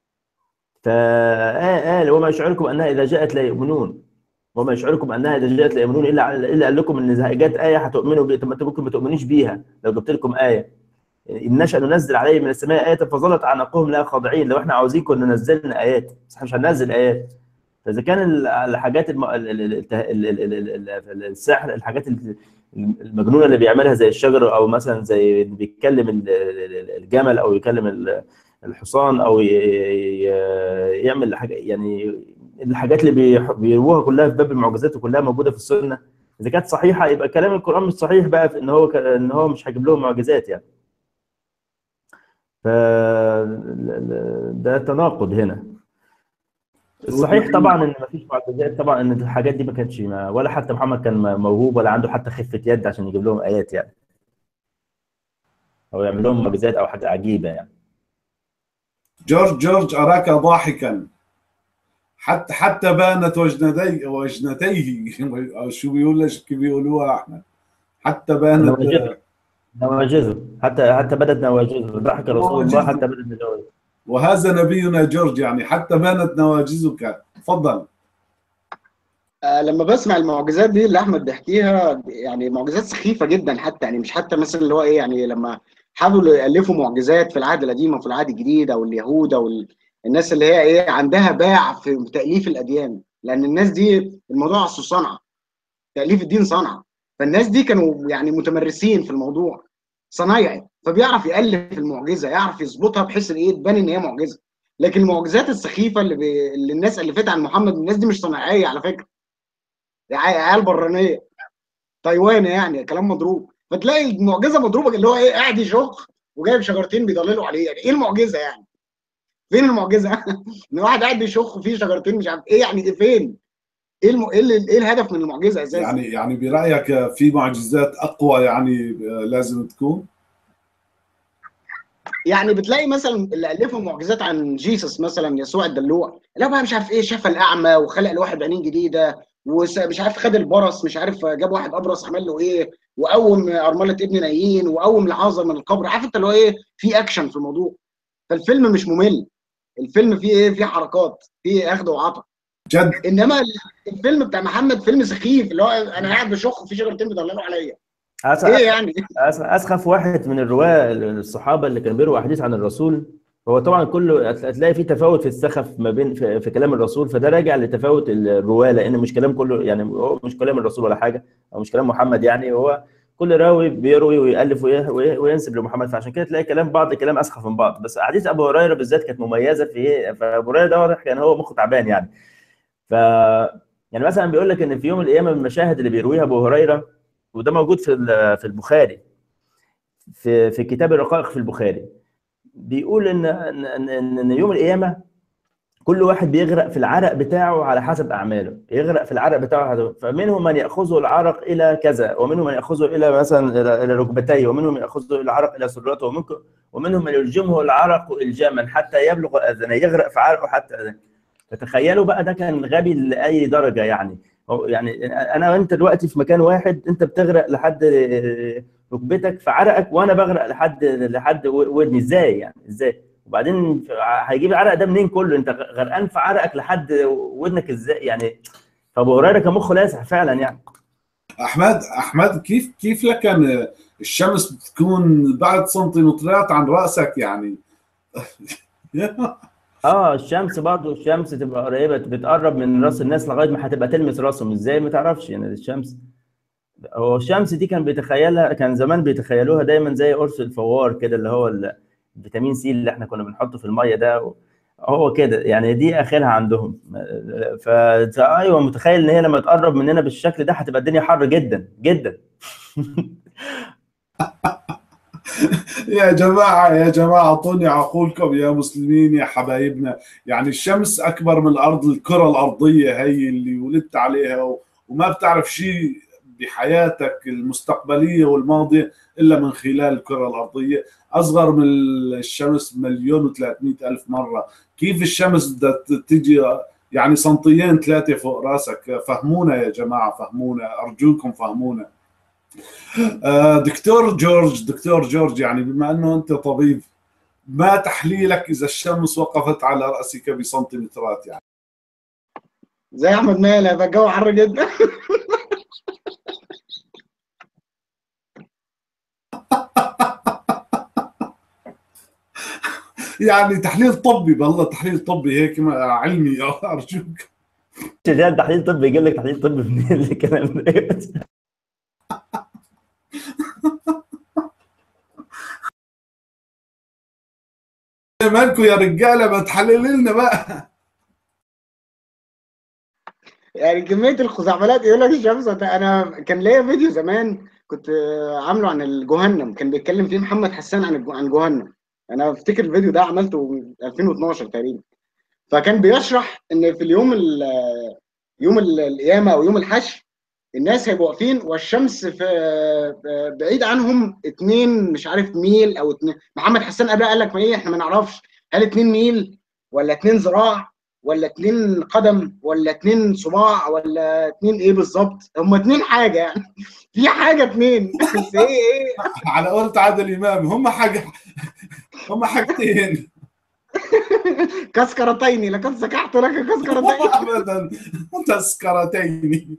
فقال وما يشعركم أنها إذا جاءت لا يؤمنون وما يشعركم أنها إذا جاءت لا يؤمنون إلا إلا قال لكم إن إذا جاءت آية هتؤمنوا بيها طب ما أنتوا ممكن ما تؤمنوش بيها لو جبت لكم آية إن نشأ ننزل عليه من السماء آية فظلت أعناقهم لها خاضعين لو إحنا عاوزين كنا نزلنا آيات بس إحنا مش هننزل آيات فاذا كان ال- الحاجات الم... ال- ال- ال- ال- ال- ال- ال- السحر الحاجات ال- المجنونه اللي بيعملها زي الشجر او مثلا زي اللي بيتكلم ال- ال- الجمل او يكلم ال- الحصان او ي- ي- يعمل حاجه يعني الحاجات اللي بيح- بيروها كلها في باب المعجزات وكلها موجوده في السنه اذا كانت صحيحه يبقى كلام القران مش صحيح بقى في ان هو ك- ان هو مش هيجيب لهم معجزات يعني ف ده تناقض هنا الصحيح طبعا ان مفيش معجزات طبعا ان الحاجات دي ما كانتش ما ولا حتى محمد كان موهوب ولا عنده حتى خفه يد عشان يجيب لهم ايات يعني او يعمل لهم معجزات او حاجه عجيبه يعني جورج جورج أراك ضاحكا حتى حتى بانت وجنتي وجنتيه أو شو بيقول لك كيف بيقولوها احنا حتى بانت نواجذه نواجذه حتى حتى بدت نواجذه ضحك رسول الله حتى بدت نواجذه وهذا نبينا جورج يعني حتى بانت نواجذك تفضل آه، لما بسمع المعجزات دي اللي احمد بيحكيها يعني معجزات سخيفه جدا حتى يعني مش حتى مثلا اللي هو ايه يعني لما حاولوا يالفوا معجزات في العهد القديم وفي العهد الجديد او اليهود او ال- الناس اللي هي ايه عندها باع في تاليف الاديان لان الناس دي الموضوع اصله صنعه تاليف الدين صنعه فالناس دي كانوا يعني متمرسين في الموضوع صنايعي فبيعرف يالف المعجزه يعرف يظبطها بحيث ان ايه تبان ان هي معجزه لكن المعجزات السخيفه اللي, بي... اللي الناس الفتها عن محمد الناس دي مش صناعيه على فكره دي عيال برانيه تايوان يعني كلام مضروب فتلاقي المعجزه مضروبه اللي هو ايه قاعد يشخ وجايب شجرتين بيضللوا عليه يعني ايه المعجزه يعني؟ فين المعجزه؟ ان واحد قاعد بيشخ وفيه شجرتين مش عارف ايه يعني فين؟ ايه الم... ايه, ال... ايه الهدف من المعجزه اساسا؟ يعني يعني برايك في معجزات اقوى يعني لازم تكون؟ يعني بتلاقي مثلا اللي الفوا معجزات عن جيسس مثلا يسوع الدلوع لا بقى مش عارف ايه شاف الاعمى وخلق لواحد عينين جديده ومش عارف خد البرص مش عارف جاب واحد ابرص عمل له ايه وقوم ارمله ابن نايين وقوم لعازر من القبر عارف انت اللي هو ايه في اكشن في الموضوع فالفيلم مش ممل الفيلم فيه ايه فيه حركات فيه اخذ وعطا جد انما الفيلم بتاع محمد فيلم سخيف اللي هو انا قاعد بشخ في شجرتين بيضللوا عليا ايه يعني اسخف واحد من الرواه الصحابه اللي كانوا بيرووا احاديث عن الرسول هو طبعا كله هتلاقي في تفاوت في السخف ما بين في, في كلام الرسول فده راجع لتفاوت الرواه لان مش كلام كله يعني هو مش كلام الرسول ولا حاجه او مش كلام محمد يعني هو كل راوي بيروي ويالف وينسب لمحمد فعشان كده تلاقي كلام بعض كلام اسخف من بعض بس احاديث ابو هريره بالذات كانت مميزه في ايه فابو هريره ده واضح كان هو مخه تعبان يعني ف يعني مثلا بيقول لك ان في يوم من الايام المشاهد اللي بيرويها ابو هريره وده موجود في في البخاري في في كتاب الرقائق في البخاري بيقول ان ان ان يوم القيامه كل واحد بيغرق في العرق بتاعه على حسب اعماله يغرق في العرق بتاعه فمنهم من ياخذه العرق الى كذا ومنهم من ياخذه الى مثلا الى ركبتيه ومنهم من ياخذه العرق الى سرته وممكن ومنهم من يلجمه العرق الجاما حتى يبلغ اذنه يغرق في عرقه حتى اذنه فتخيلوا بقى ده كان غبي لاي درجه يعني يعني انا وانت دلوقتي في مكان واحد انت بتغرق لحد ركبتك في عرقك وانا بغرق لحد لحد ودني ازاي يعني ازاي وبعدين هيجيب العرق ده منين كله انت غرقان في عرقك لحد ودنك ازاي يعني فابو هريره كان مخه لاسع فعلا يعني احمد احمد كيف كيف لك ان الشمس بتكون بعد سنتيمترات عن راسك يعني اه الشمس برضه الشمس تبقى قريبه بتقرب من راس الناس لغايه ما هتبقى تلمس راسهم ازاي ما تعرفش يعني الشمس هو الشمس دي كان بيتخيلها كان زمان بيتخيلوها دايما زي قرص الفوار كده اللي هو الفيتامين سي اللي احنا كنا بنحطه في الميه ده هو كده يعني دي اخرها عندهم فا ايوه متخيل ان هي لما تقرب مننا بالشكل ده هتبقى الدنيا حر جدا جدا يا جماعة يا جماعة أعطوني عقولكم يا مسلمين يا حبايبنا يعني الشمس أكبر من الأرض الكرة الأرضية هي اللي ولدت عليها وما بتعرف شيء بحياتك المستقبلية والماضية إلا من خلال الكرة الأرضية أصغر من الشمس مليون وثلاثمائة ألف مرة كيف الشمس بدها تجي يعني سنتيين ثلاثة فوق راسك فهمونا يا جماعة فهمونا أرجوكم فهمونا دكتور جورج دكتور جورج يعني بما انه انت طبيب ما تحليلك اذا الشمس وقفت على راسك بسنتيمترات يعني زي احمد مالك هيبقى الجو حر جدا يعني تحليل طبي بالله تحليل طبي هيك علمي ارجوك شغال تحليل طبي يجيب لك تحليل طبي منين الكلام ده مالكم يا رجاله ما تحلل لنا بقى يعني كميه الخزعبلات يقول لك الشمس انا كان ليا فيديو زمان كنت عامله عن الجهنم كان بيتكلم فيه محمد حسان عن عن جهنم انا افتكر الفيديو ده عملته 2012 تقريبا فكان بيشرح ان في اليوم يوم القيامه او يوم الحشر الناس هيبقوا واقفين والشمس في بعيد عنهم اتنين مش عارف ميل او اتنين محمد حسان قبل قال لك ما ايه احنا ما نعرفش هل اتنين ميل ولا اتنين ذراع ولا اتنين قدم ولا اتنين صباع ولا اتنين ايه بالظبط هم اتنين حاجه يعني في حاجه اتنين بس ايه ايه على قولة عادل امام هم حاجه هم حاجتين كسكرتين لقد سكحت لك كسكرتين ابدا تذكرتين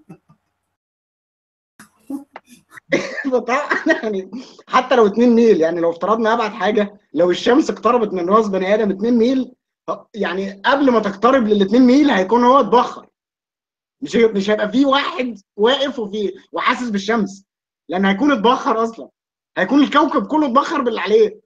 يعني حتى لو 2 ميل يعني لو افترضنا ابعد حاجه لو الشمس اقتربت من راس بني ادم 2 ميل يعني قبل ما تقترب لل 2 ميل هيكون هو اتبخر مش هي- مش هيبقى في واحد واقف وفي وحاسس بالشمس لان هيكون اتبخر اصلا هيكون الكوكب كله اتبخر باللي عليه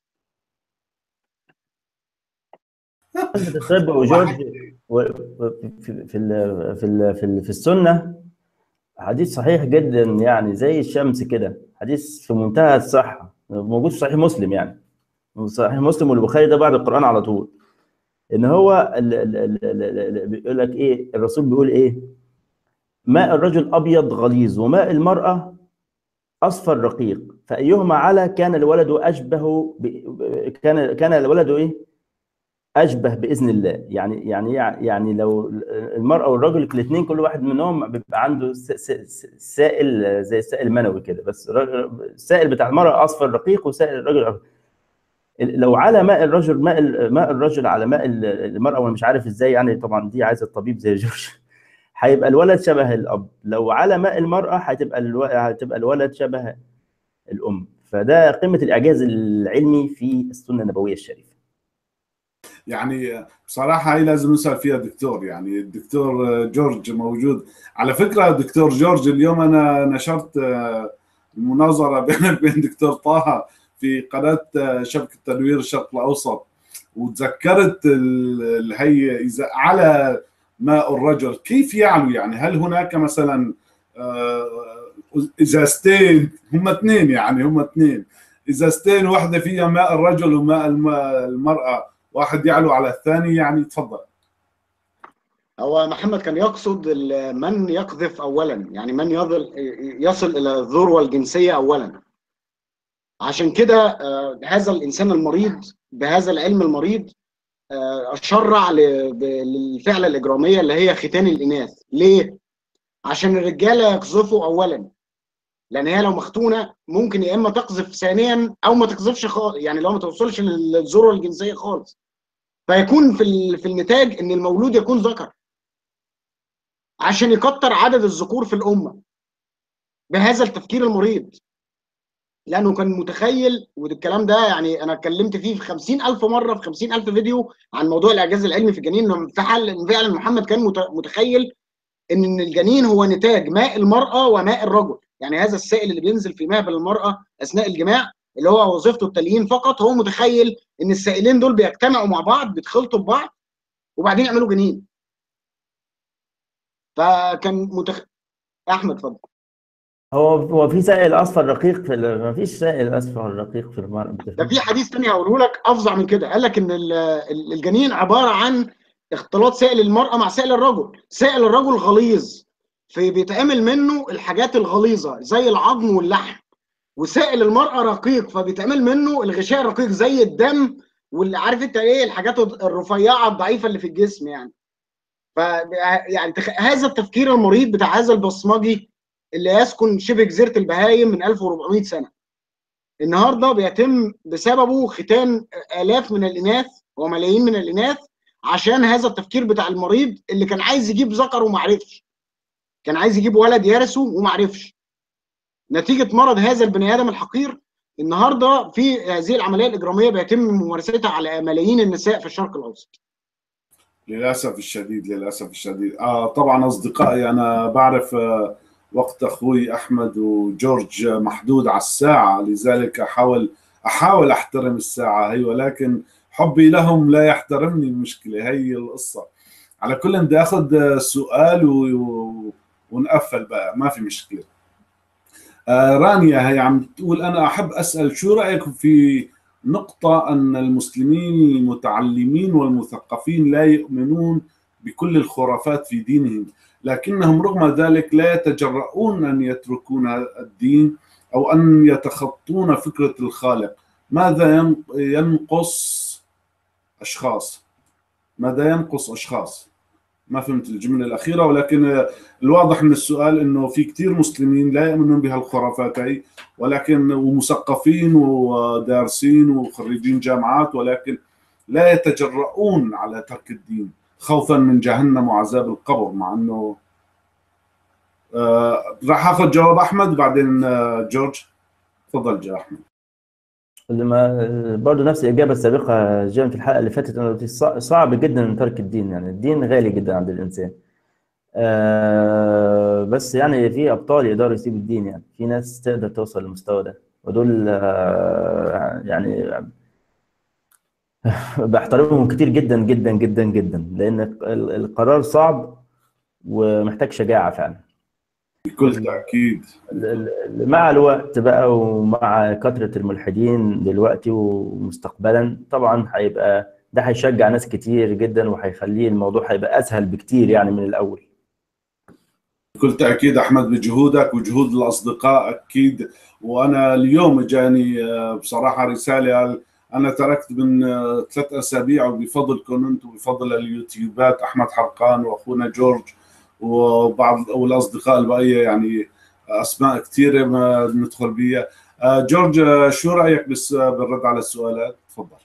بمناسبة الطب وجورج و- و- في في ال- في ال- في ال- في السنه حديث صحيح جدا يعني زي الشمس كده حديث في منتهى الصحه موجود في صحيح مسلم يعني صحيح مسلم والبخاري ده بعد القران على طول ان هو ال- ال- ال- ال- ال- بيقول لك ايه الرسول بيقول ايه ماء الرجل ابيض غليظ وماء المراه اصفر رقيق فايهما على كان الولد اشبه ب... كان كان الولد ايه اشبه باذن الله يعني يعني يعني لو المراه والرجل الاثنين كل واحد منهم بيبقى عنده س- س- س- سائل زي السائل المنوي كده بس الرجل- السائل بتاع المراه اصفر رقيق وسائل الرجل أبيض. لو على ماء الرجل ماء ال- ماء الرجل على ماء ال- المراه وانا مش عارف ازاي يعني طبعا دي عايزه الطبيب زي جورج هيبقى الولد شبه الاب لو على ماء المراه هتبقى الو... هتبقى الولد شبه الام فده قمه الاعجاز العلمي في السنه النبويه الشريفه يعني بصراحة هي لازم نسأل فيها دكتور يعني الدكتور جورج موجود على فكرة دكتور جورج اليوم أنا نشرت المناظرة بينك وبين دكتور طه في قناة شبكة تنوير الشرق الأوسط وتذكرت ال- ال- هي إذا على ماء الرجل كيف يعني يعني هل هناك مثلا آه، ازازتين هم اثنين يعني هم اثنين ازازتين واحده فيها ماء الرجل وماء الم- المراه واحد يعلو على الثاني يعني تفضل هو محمد كان يقصد ال- من يقذف اولا يعني من يظل يصل الى الذروه الجنسيه اولا عشان كده آه، هذا الانسان المريض بهذا العلم المريض آه، شرع ل- ب- للفعله الاجراميه اللي هي ختان الاناث ليه عشان الرجاله يقذفوا اولا لان هي لو مختونه ممكن يا اما تقذف ثانيا او ما تقذفش خالص يعني لو ما توصلش للذروه الجنسيه خالص فيكون في ال- في النتاج ان المولود يكون ذكر عشان يكتر عدد الذكور في الامه بهذا التفكير المريض لانه كان متخيل والكلام ده يعني انا اتكلمت فيه في 50000 مره في 50000 فيديو عن موضوع الاعجاز العلمي في الجنين إنه فعلا فعلا محمد كان مت- متخيل ان الجنين هو نتاج ماء المراه وماء الرجل يعني هذا السائل اللي بينزل في مهبل المراه اثناء الجماع اللي هو وظيفته التليين فقط هو متخيل ان السائلين دول بيجتمعوا مع بعض بيتخلطوا ببعض وبعدين يعملوا جنين فكان متخ... احمد اتفضل هو هو في سائل اصفر رقيق في ال- ما فيش سائل اصفر رقيق في المرأة ده في حديث تاني هقوله لك افظع من كده قال لك ان ال- ال- الجنين عباره عن اختلاط سائل المراه مع سائل الرجل سائل الرجل غليظ فبيتعمل منه الحاجات الغليظه زي العظم واللحم وسائل المراه رقيق فبيتعمل منه الغشاء الرقيق زي الدم واللي عارف انت ايه الحاجات الرفيعه الضعيفه اللي في الجسم يعني ف يعني تخ... هذا التفكير المريض بتاع هذا البصمجي اللي يسكن شبه جزيره البهايم من 1400 سنه النهارده بيتم بسببه ختان الاف من الاناث وملايين من الاناث عشان هذا التفكير بتاع المريض اللي كان عايز يجيب ذكر وما عرفش كان عايز يجيب ولد يرثه وما عرفش نتيجه مرض هذا البني ادم الحقير النهارده في هذه العمليه الاجراميه بيتم ممارستها على ملايين النساء في الشرق الاوسط للاسف الشديد للاسف الشديد آه طبعا اصدقائي انا بعرف آه وقت اخوي احمد وجورج محدود على الساعه لذلك احاول احاول احترم الساعه هي ولكن حبي لهم لا يحترمني المشكله هي القصه على كل بدي اخذ سؤال و... و... ونقفل بقى ما في مشكله آه رانيا هي عم تقول انا احب اسال شو رايكم في نقطه ان المسلمين المتعلمين والمثقفين لا يؤمنون بكل الخرافات في دينهم لكنهم رغم ذلك لا يتجرؤون ان يتركون الدين او ان يتخطون فكره الخالق ماذا ينقص اشخاص ماذا ينقص اشخاص ما فهمت الجمله الاخيره ولكن الواضح من السؤال انه في كثير مسلمين لا يؤمنون بهالخرافات هي ولكن ومثقفين ودارسين وخريجين جامعات ولكن لا يتجرؤون على ترك الدين خوفا من جهنم وعذاب القبر مع انه آه راح اخذ جواب احمد بعدين آه جورج تفضل جا احمد لما برضه نفس الاجابه السابقه جاء في الحلقه اللي فاتت انه صعب جدا ترك الدين يعني الدين غالي جدا عند الانسان آه بس يعني في ابطال يقدروا يسيبوا الدين يعني في ناس تقدر توصل للمستوى ده ودول آه يعني بحترمهم كتير جدا جدا جدا جدا لان ال- القرار صعب ومحتاج شجاعة فعلا بكل تاكيد ال- ال- مع الوقت بقى ومع كثرة الملحدين دلوقتي ومستقبلا طبعا هيبقى ده هيشجع ناس كتير جدا وهيخليه الموضوع هيبقى اسهل بكتير يعني من الاول بكل تاكيد احمد بجهودك وجهود الاصدقاء اكيد وانا اليوم جاني آه، بصراحه رساله انا تركت من آه، ثلاث اسابيع وبفضلكم انتم وبفضل اليوتيوبات احمد حرقان واخونا جورج وبعض والاصدقاء البقيه يعني اسماء كثيره ما ندخل بيها آه، جورج آه، شو رايك بس بالرد على السؤالات تفضل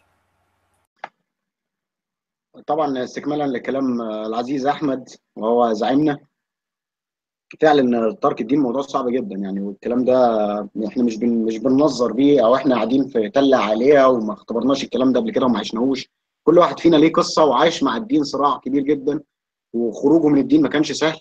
طبعا استكمالا لكلام العزيز احمد وهو زعيمنا فعلا ترك الدين موضوع صعب جدا يعني والكلام ده احنا مش بن مش بننظر بيه او احنا قاعدين في تله عاليه وما اختبرناش الكلام ده قبل كده وما عشناهوش كل واحد فينا ليه قصه وعايش مع الدين صراع كبير جدا وخروجه من الدين ما كانش سهل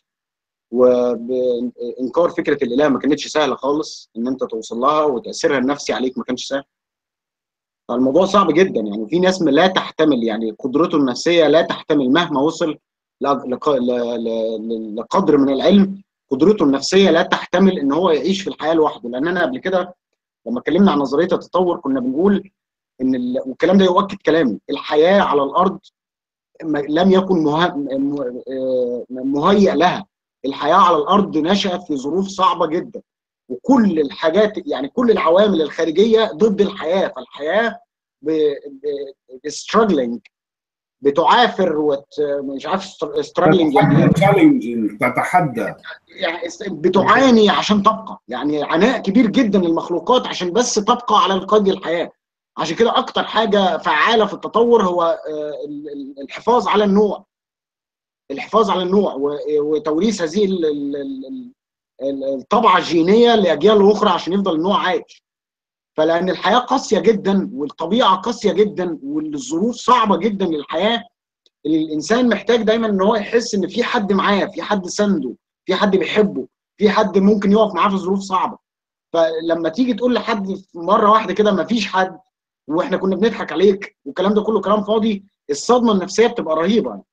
وانكار فكره الاله ما كانتش سهله خالص ان انت توصل لها وتاثيرها النفسي عليك ما كانش سهل فالموضوع صعب جدا يعني في ناس لا تحتمل يعني قدرته النفسيه لا تحتمل مهما وصل ل- لق- ل- ل- لقدر من العلم قدرته النفسيه لا تحتمل ان هو يعيش في الحياه لوحده لان انا قبل كده لما اتكلمنا عن نظريه التطور كنا بنقول ان ال... والكلام ده يؤكد كلامي الحياه على الارض م- لم يكن مه... م- آه، مهيئ لها الحياه على الارض نشات في ظروف صعبه جدا وكل الحاجات يعني كل العوامل الخارجيه ضد الحياه فالحياه ب... ب... struggling بتعافر وت... مش عارف struggling يعني إيه. تشالنجينج تتحدى يعني است- بتعاني عشان تبقى يعني عناء كبير جدا للمخلوقات عشان بس تبقى على القيد الحياه عشان كده اكتر حاجه فعاله في التطور هو آه، ال- ال- الحفاظ على النوع الحفاظ على النوع و- وتوريث هذه ال- ال- ال- ال- الطبعه الجينيه لاجيال اخرى عشان يفضل النوع عايش فلان الحياه قاسيه جدا والطبيعه قاسيه جدا والظروف صعبه جدا للحياه الانسان محتاج دايما ان هو يحس ان في حد معاه في حد سنده في حد بيحبه في حد ممكن يقف معاه في ظروف صعبه فلما تيجي تقول لحد في مره واحده كده ما فيش حد واحنا كنا بنضحك عليك والكلام ده كله كلام فاضي الصدمه النفسيه بتبقى رهيبه يعني.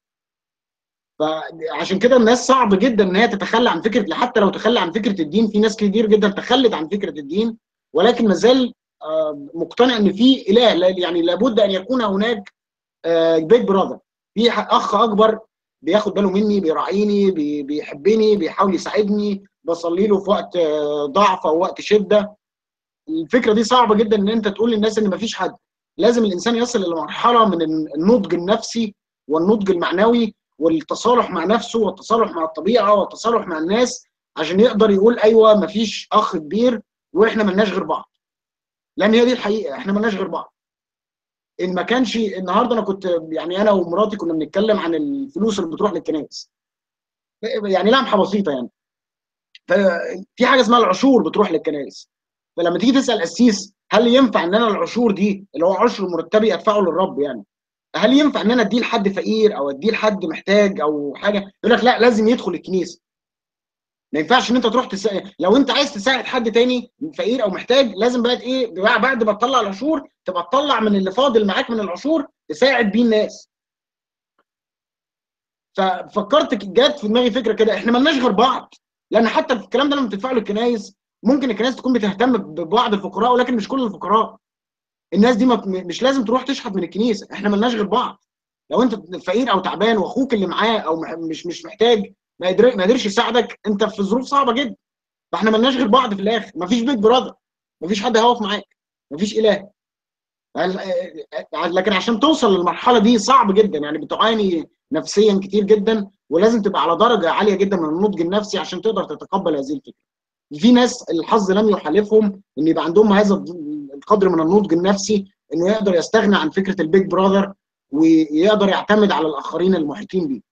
فعشان كده الناس صعب جدا ان هي تتخلى عن فكره حتى لو تخلى عن فكره الدين في ناس كتير جدا تخلت عن فكره الدين ولكن ما زال آه، مقتنع ان في اله لا- يعني لابد ان يكون هناك بيج براذر في ح- اخ اكبر بياخد باله مني بيراعيني بي- بيحبني بيحاول يساعدني بصلي له في وقت آه، ضعف او وقت شده الفكره دي صعبه جدا ان انت تقول للناس ان مفيش حد لازم الانسان يصل الى مرحله من النضج النفسي والنضج المعنوي والتصالح مع نفسه والتصالح مع الطبيعه والتصالح مع الناس عشان يقدر يقول ايوه مفيش اخ كبير واحنا ملناش غير بعض لان هي دي الحقيقه احنا ملناش غير بعض ان ما كانش النهارده انا كنت يعني انا ومراتي كنا بنتكلم عن الفلوس اللي بتروح للكنائس يعني لمحه بسيطه يعني ففي حاجه اسمها العشور بتروح للكنائس فلما تيجي تسال قسيس هل ينفع ان انا العشور دي اللي هو عشر مرتبي ادفعه للرب يعني هل ينفع ان انا اديه لحد فقير او اديه لحد محتاج او حاجه يقول لك لا لازم يدخل الكنيسه ما ينفعش ان انت تروح تساعد لو انت عايز تساعد حد تاني فقير او محتاج لازم بقى ايه بقى بعد ما تطلع العشور تبقى تطلع من اللي فاضل معاك من العشور تساعد بيه الناس ففكرت جت في دماغي فكره كده احنا ملناش غير بعض لان حتى في الكلام ده لما تدفعه للكنايس ممكن الكنائس تكون بتهتم ببعض الفقراء ولكن مش كل الفقراء الناس دي ما مش لازم تروح تشحت من الكنيسه احنا ملناش غير بعض لو انت فقير او تعبان واخوك اللي معاه او مش مش محتاج ما قدر- ما قدرش يساعدك انت في ظروف صعبه جدا فاحنا ملناش غير بعض في الاخر مفيش بيت براذر مفيش حد هيقف معاك مفيش اله لكن عشان توصل للمرحله دي صعب جدا يعني بتعاني نفسيا كتير جدا ولازم تبقى على درجه عاليه جدا من النضج النفسي عشان تقدر تتقبل هذه الفكره في ناس الحظ لم يحالفهم ان يبقى عندهم هذا القدر من النضج النفسي انه يقدر يستغنى عن فكره البيج براذر ويقدر يعتمد على الاخرين المحيطين بيه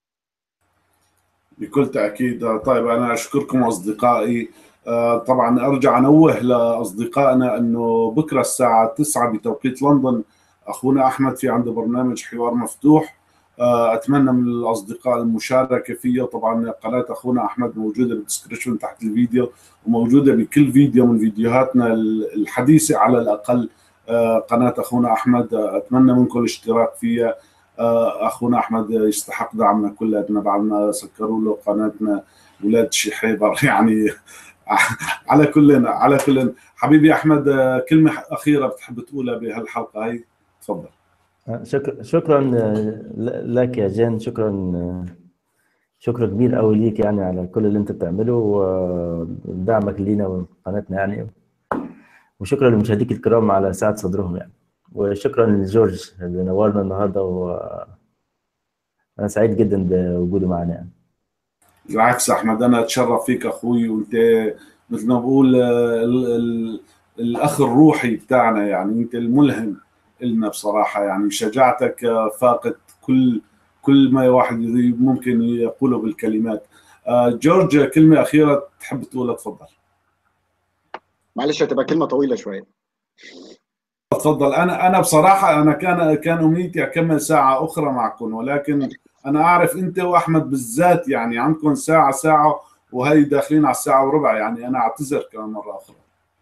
بكل تأكيد طيب أنا أشكركم أصدقائي آه، طبعا أرجع أنوه لأصدقائنا أنه بكرة الساعة 9 بتوقيت لندن أخونا أحمد في عنده برنامج حوار مفتوح اتمنى من الاصدقاء المشاركه فيه طبعا قناه اخونا احمد موجوده بالدسكربشن تحت الفيديو وموجوده بكل فيديو من فيديوهاتنا الحديثه على الاقل قناه اخونا احمد اتمنى منكم الاشتراك فيها اخونا احمد يستحق دعمنا كلنا بعد ما سكروا له قناتنا ولاد شحيبر يعني على كلنا على كلنا حبيبي احمد كلمه اخيره بتحب تقولها بهالحلقه هي تفضل شكرا شكرا لك يا جان شكرا شكرا كبير قوي ليك يعني على كل اللي انت بتعمله ودعمك لينا وقناتنا يعني وشكرا لمشاهديك الكرام على سعه صدرهم يعني وشكرا لجورج اللي نورنا النهارده و انا سعيد جدا بوجوده معنا يعني بالعكس احمد انا اتشرف فيك اخوي وانت مثل ما بقول ال ال الاخ الروحي بتاعنا يعني انت الملهم لنا بصراحه يعني شجاعتك فاقت كل كل ما واحد ممكن يقوله بالكلمات جورج كلمه اخيره تحب تقولها تفضل معلش هتبقى كلمه طويله شويه تفضل انا انا بصراحه انا كان كان امنيتي اكمل ساعه اخرى معكم ولكن انا اعرف انت واحمد بالذات يعني عندكم ساعه ساعه وهي داخلين على الساعه وربع يعني انا اعتذر كمان مره اخرى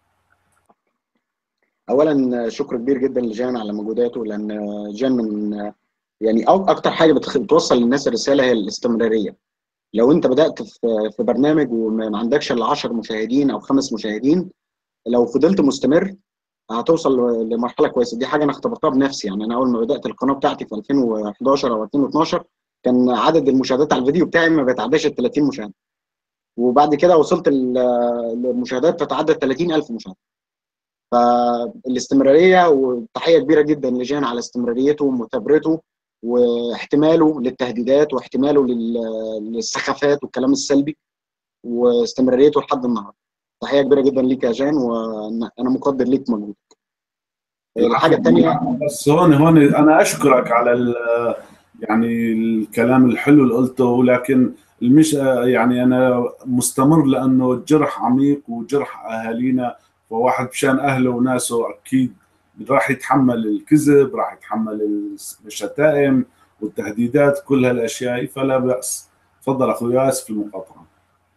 اولا شكر كبير جدا لجان على مجهوداته لان جان من يعني اكتر حاجه بتوصل للناس الرساله هي الاستمراريه لو انت بدات في برنامج وما عندكش الا 10 مشاهدين او خمس مشاهدين لو فضلت مستمر هتوصل لمرحله كويسه دي حاجه انا اختبرتها بنفسي يعني انا اول ما بدات القناه بتاعتي في 2011 او 2012 كان عدد المشاهدات على الفيديو بتاعي ما بيتعداش ال 30 مشاهده وبعد كده وصلت للمشاهدات تتعدى 30000 مشاهده فالاستمراريه وتحيه كبيره جدا لجان على استمراريته ومثابرته واحتماله للتهديدات واحتماله للسخافات والكلام السلبي واستمراريته لحد النهارده تحيه كبيره جدا ليك يا جان وانا مقدر ليك مجهودك الحاجه الثانيه بس هون هون انا اشكرك على يعني الكلام الحلو اللي قلته لكن المش يعني انا مستمر لانه الجرح عميق وجرح اهالينا فواحد مشان اهله وناسه اكيد راح يتحمل الكذب راح يتحمل الشتائم والتهديدات كل هالاشياء فلا باس تفضل اخوي اسف المقاطعه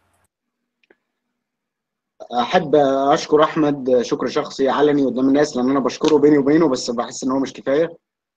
احب اشكر احمد شكر شخصي علني قدام الناس لان انا بشكره بيني وبينه بس بحس ان هو مش كفايه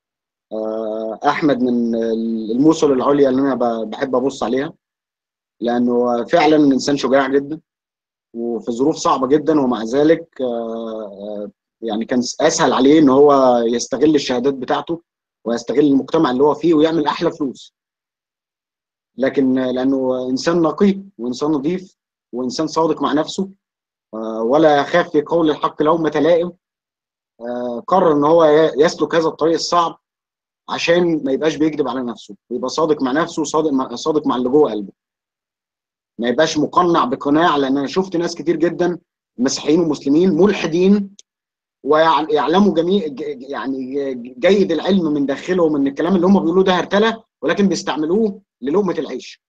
احمد من الموصل العليا اللي انا بحب ابص عليها لانه فعلا انسان شجاع جدا وفي ظروف صعبه جدا ومع ذلك يعني كان اسهل عليه ان هو يستغل الشهادات بتاعته ويستغل المجتمع اللي هو فيه ويعمل احلى فلوس لكن لانه انسان نقي وانسان نظيف وانسان صادق مع نفسه ولا يخاف في قول الحق لومة لائم قرر ان هو يسلك هذا الطريق الصعب عشان ما يبقاش بيكذب على نفسه يبقى صادق مع نفسه وصادق مع صادق مع اللي جوه قلبه ما يبقاش مقنع بقناع لان انا شفت ناس كتير جدا مسيحيين ومسلمين ملحدين ويعلموا جميع يعني جيد العلم من داخلهم ان الكلام اللي هم بيقولوه ده هرتله ولكن بيستعملوه للقمه العيش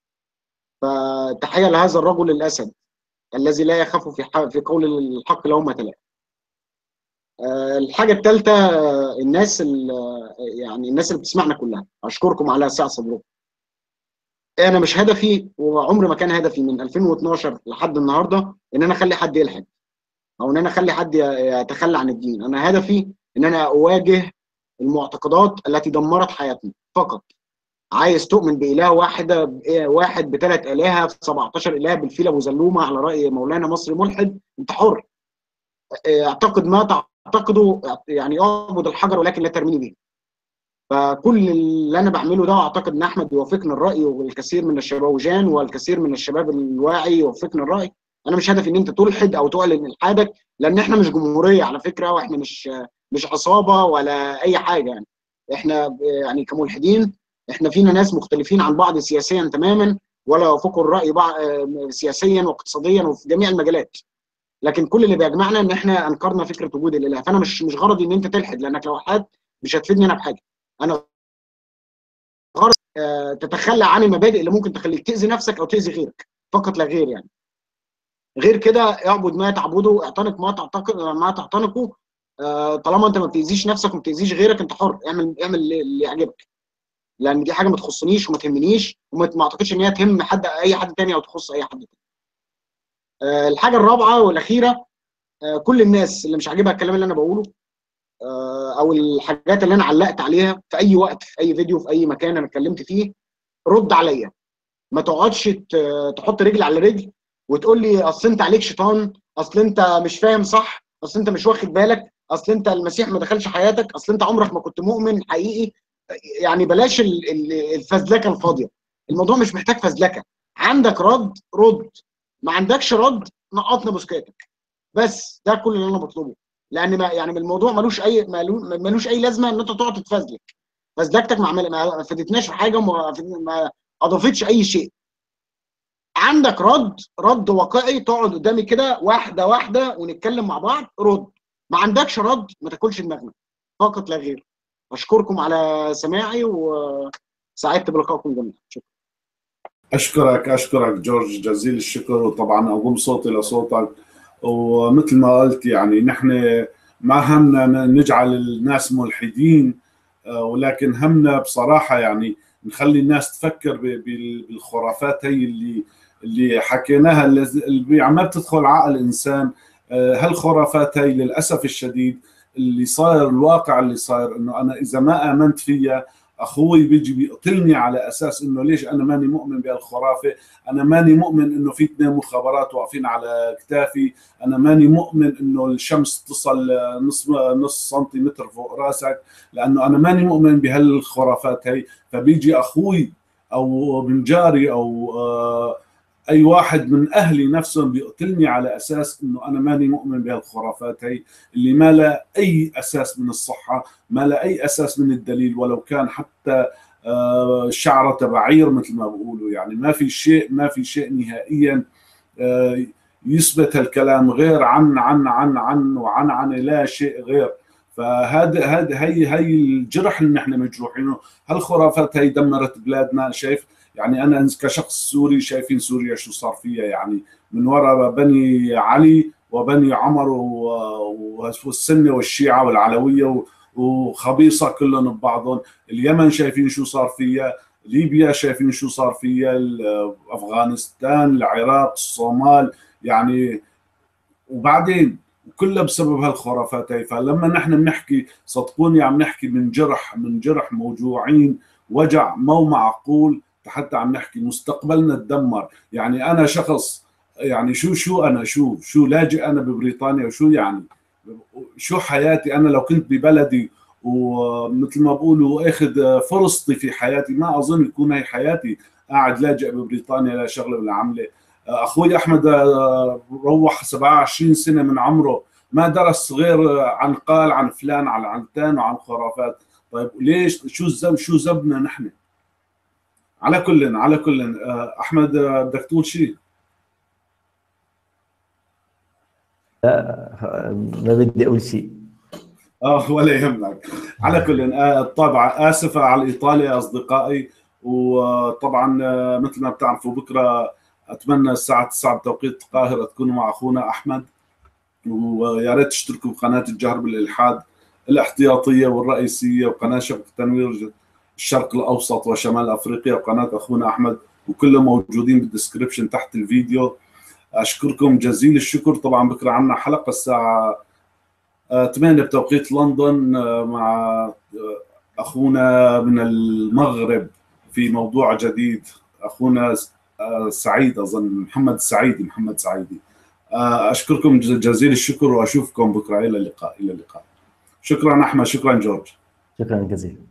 فتحيه لهذا الرجل الاسد الذي لا يخاف في في قول الحق لومة لائم الحاجه الثالثه الناس يعني الناس اللي بتسمعنا كلها اشكركم على سعه صدركم انا مش هدفي وعمر ما كان هدفي من 2012 لحد النهارده ان انا اخلي حد يلحد او ان انا اخلي حد يتخلى عن الدين انا هدفي ان انا اواجه المعتقدات التي دمرت حياتنا فقط عايز تؤمن باله واحده واحد بثلاث الهه ب 17 اله بالفيل ابو زلومه على راي مولانا مصري ملحد انت حر اعتقد ما تعتقده يعني اعبد الحجر ولكن لا ترميني به فكل اللي انا بعمله ده اعتقد ان احمد يوافقني الراي والكثير من الشباب وجان والكثير من الشباب الواعي يوافقني الراي انا مش هدفي ان انت تلحد او تعلن الحادك لان احنا مش جمهوريه على فكره واحنا مش مش عصابه ولا اي حاجه يعني احنا يعني كملحدين احنا فينا ناس مختلفين عن بعض سياسيا تماما ولا يوافقوا الراي بعض سياسيا واقتصاديا وفي جميع المجالات لكن كل اللي بيجمعنا ان احنا انكرنا فكره وجود الاله فانا مش مش غرضي ان انت تلحد لانك لو حد مش هتفيدني انا بحاجه انا غرض تتخلى عن المبادئ اللي ممكن تخليك تاذي نفسك او تاذي غيرك فقط لا غير يعني غير كده اعبد ما تعبده اعتنق ما تعتقد ما تعتنقه طالما انت ما بتاذيش نفسك وما بتاذيش غيرك انت حر اعمل اعمل اللي يعجبك لان دي حاجه ما تخصنيش وما تهمنيش وما ما اعتقدش ان هي تهم حد اي حد تاني او تخص اي حد تاني. آه، الحاجه الرابعه والاخيره آه، كل الناس اللي مش عاجبها الكلام اللي انا بقوله آه، او الحاجات اللي انا علقت عليها في اي وقت في اي فيديو في اي مكان انا اتكلمت فيه رد عليا ما تقعدش ت- تحط رجل على رجل وتقول لي اصل انت عليك شيطان اصل انت مش فاهم صح اصل انت مش واخد بالك اصل انت المسيح ما دخلش حياتك اصل انت عمرك ما كنت مؤمن حقيقي يعني بلاش ال- ال- الفزلكه الفاضيه الموضوع مش محتاج فزلكه عندك رد رد ما عندكش رد نقطنا بسكاتك بس ده كل اللي انا بطلبه لان ما يعني الموضوع ملوش اي ملو- ملوش اي لازمه ان انت تقعد تتفزلك فزلكتك ما عمل- ما فادتناش في حاجه وما ما اضافتش اي شيء عندك رد رد واقعي تقعد قدامي كده واحده واحده ونتكلم مع بعض رد ما عندكش رد ما تاكلش دماغنا فقط لا غير اشكركم على سماعي وسعدت بلقائكم جميعا شكرا اشكرك اشكرك جورج جزيل الشكر وطبعا اضم صوتي لصوتك ومثل ما قلت يعني نحن ما همنا نجعل الناس ملحدين آه، ولكن همنا بصراحه يعني نخلي الناس تفكر ب- بال- بالخرافات هي اللي اللي حكيناها اللي اللي ما بتدخل عقل الانسان آه، هالخرافات هي للاسف الشديد اللي صاير الواقع اللي صاير انه انا اذا ما امنت فيها اخوي بيجي بيقتلني على اساس انه ليش انا ماني مؤمن بهالخرافه انا ماني مؤمن انه في اثنين مخابرات واقفين على كتافي انا ماني مؤمن انه الشمس تصل نص نص سنتيمتر فوق راسك لانه انا ماني مؤمن بهالخرافات هي فبيجي اخوي او من جاري او آه، اي واحد من اهلي نفسهم بيقتلني على اساس انه انا ماني مؤمن بهالخرافات هي اللي ما لها اي اساس من الصحه ما لها اي اساس من الدليل ولو كان حتى آه، شعره بعير مثل ما بقولوا يعني ما في شيء ما في شيء نهائيا آه، يثبت هالكلام غير عن عن عن عن وعن عن لا شيء غير فهذا هذا هي هي الجرح اللي نحن مجروحينه هالخرافات هي دمرت بلادنا شايف يعني انا كشخص سوري شايفين سوريا شو صار فيها يعني من وراء بني علي وبني عمر و- والسنه والشيعه والعلويه و- وخبيصه كلهم ببعضهم اليمن شايفين شو صار فيها ليبيا شايفين شو صار فيها ال- افغانستان العراق الصومال يعني وبعدين كلها بسبب هالخرافات هي فلما نحن بنحكي صدقوني عم نحكي من جرح من جرح موجوعين وجع مو معقول حتى عم نحكي مستقبلنا تدمر يعني انا شخص يعني شو شو انا شو شو لاجئ انا ببريطانيا وشو يعني شو حياتي انا لو كنت ببلدي ومثل ما بقولوا اخذ فرصتي في حياتي ما اظن تكون هي حياتي قاعد لاجئ ببريطانيا لا شغله ولا عمله اخوي احمد روح 27 سنه من عمره ما درس غير عن قال عن فلان عن علتان وعن خرافات طيب ليش شو الذنب شو ذنبنا نحن على كل على كل احمد بدك تقول شيء ما بدي اقول شيء اه ولا يهمك على كل آه طبعا اسف على الاطاله يا اصدقائي وطبعا آه مثل ما بتعرفوا بكره اتمنى الساعه 9 بتوقيت القاهره تكونوا مع اخونا احمد ويا ريت تشتركوا بقناه الجهر بالالحاد الاحتياطيه والرئيسيه وقناه شبكه تنوير الشرق الاوسط وشمال افريقيا وقناه اخونا احمد وكلهم موجودين بالدسكربشن تحت الفيديو اشكركم جزيل الشكر طبعا بكره عندنا حلقه الساعه 8 بتوقيت لندن مع اخونا من المغرب في موضوع جديد اخونا سعيد اظن محمد السعيدي محمد سعيدي اشكركم جزيل الشكر واشوفكم بكره الى اللقاء الى اللقاء شكرا احمد شكرا جورج شكرا جزيلا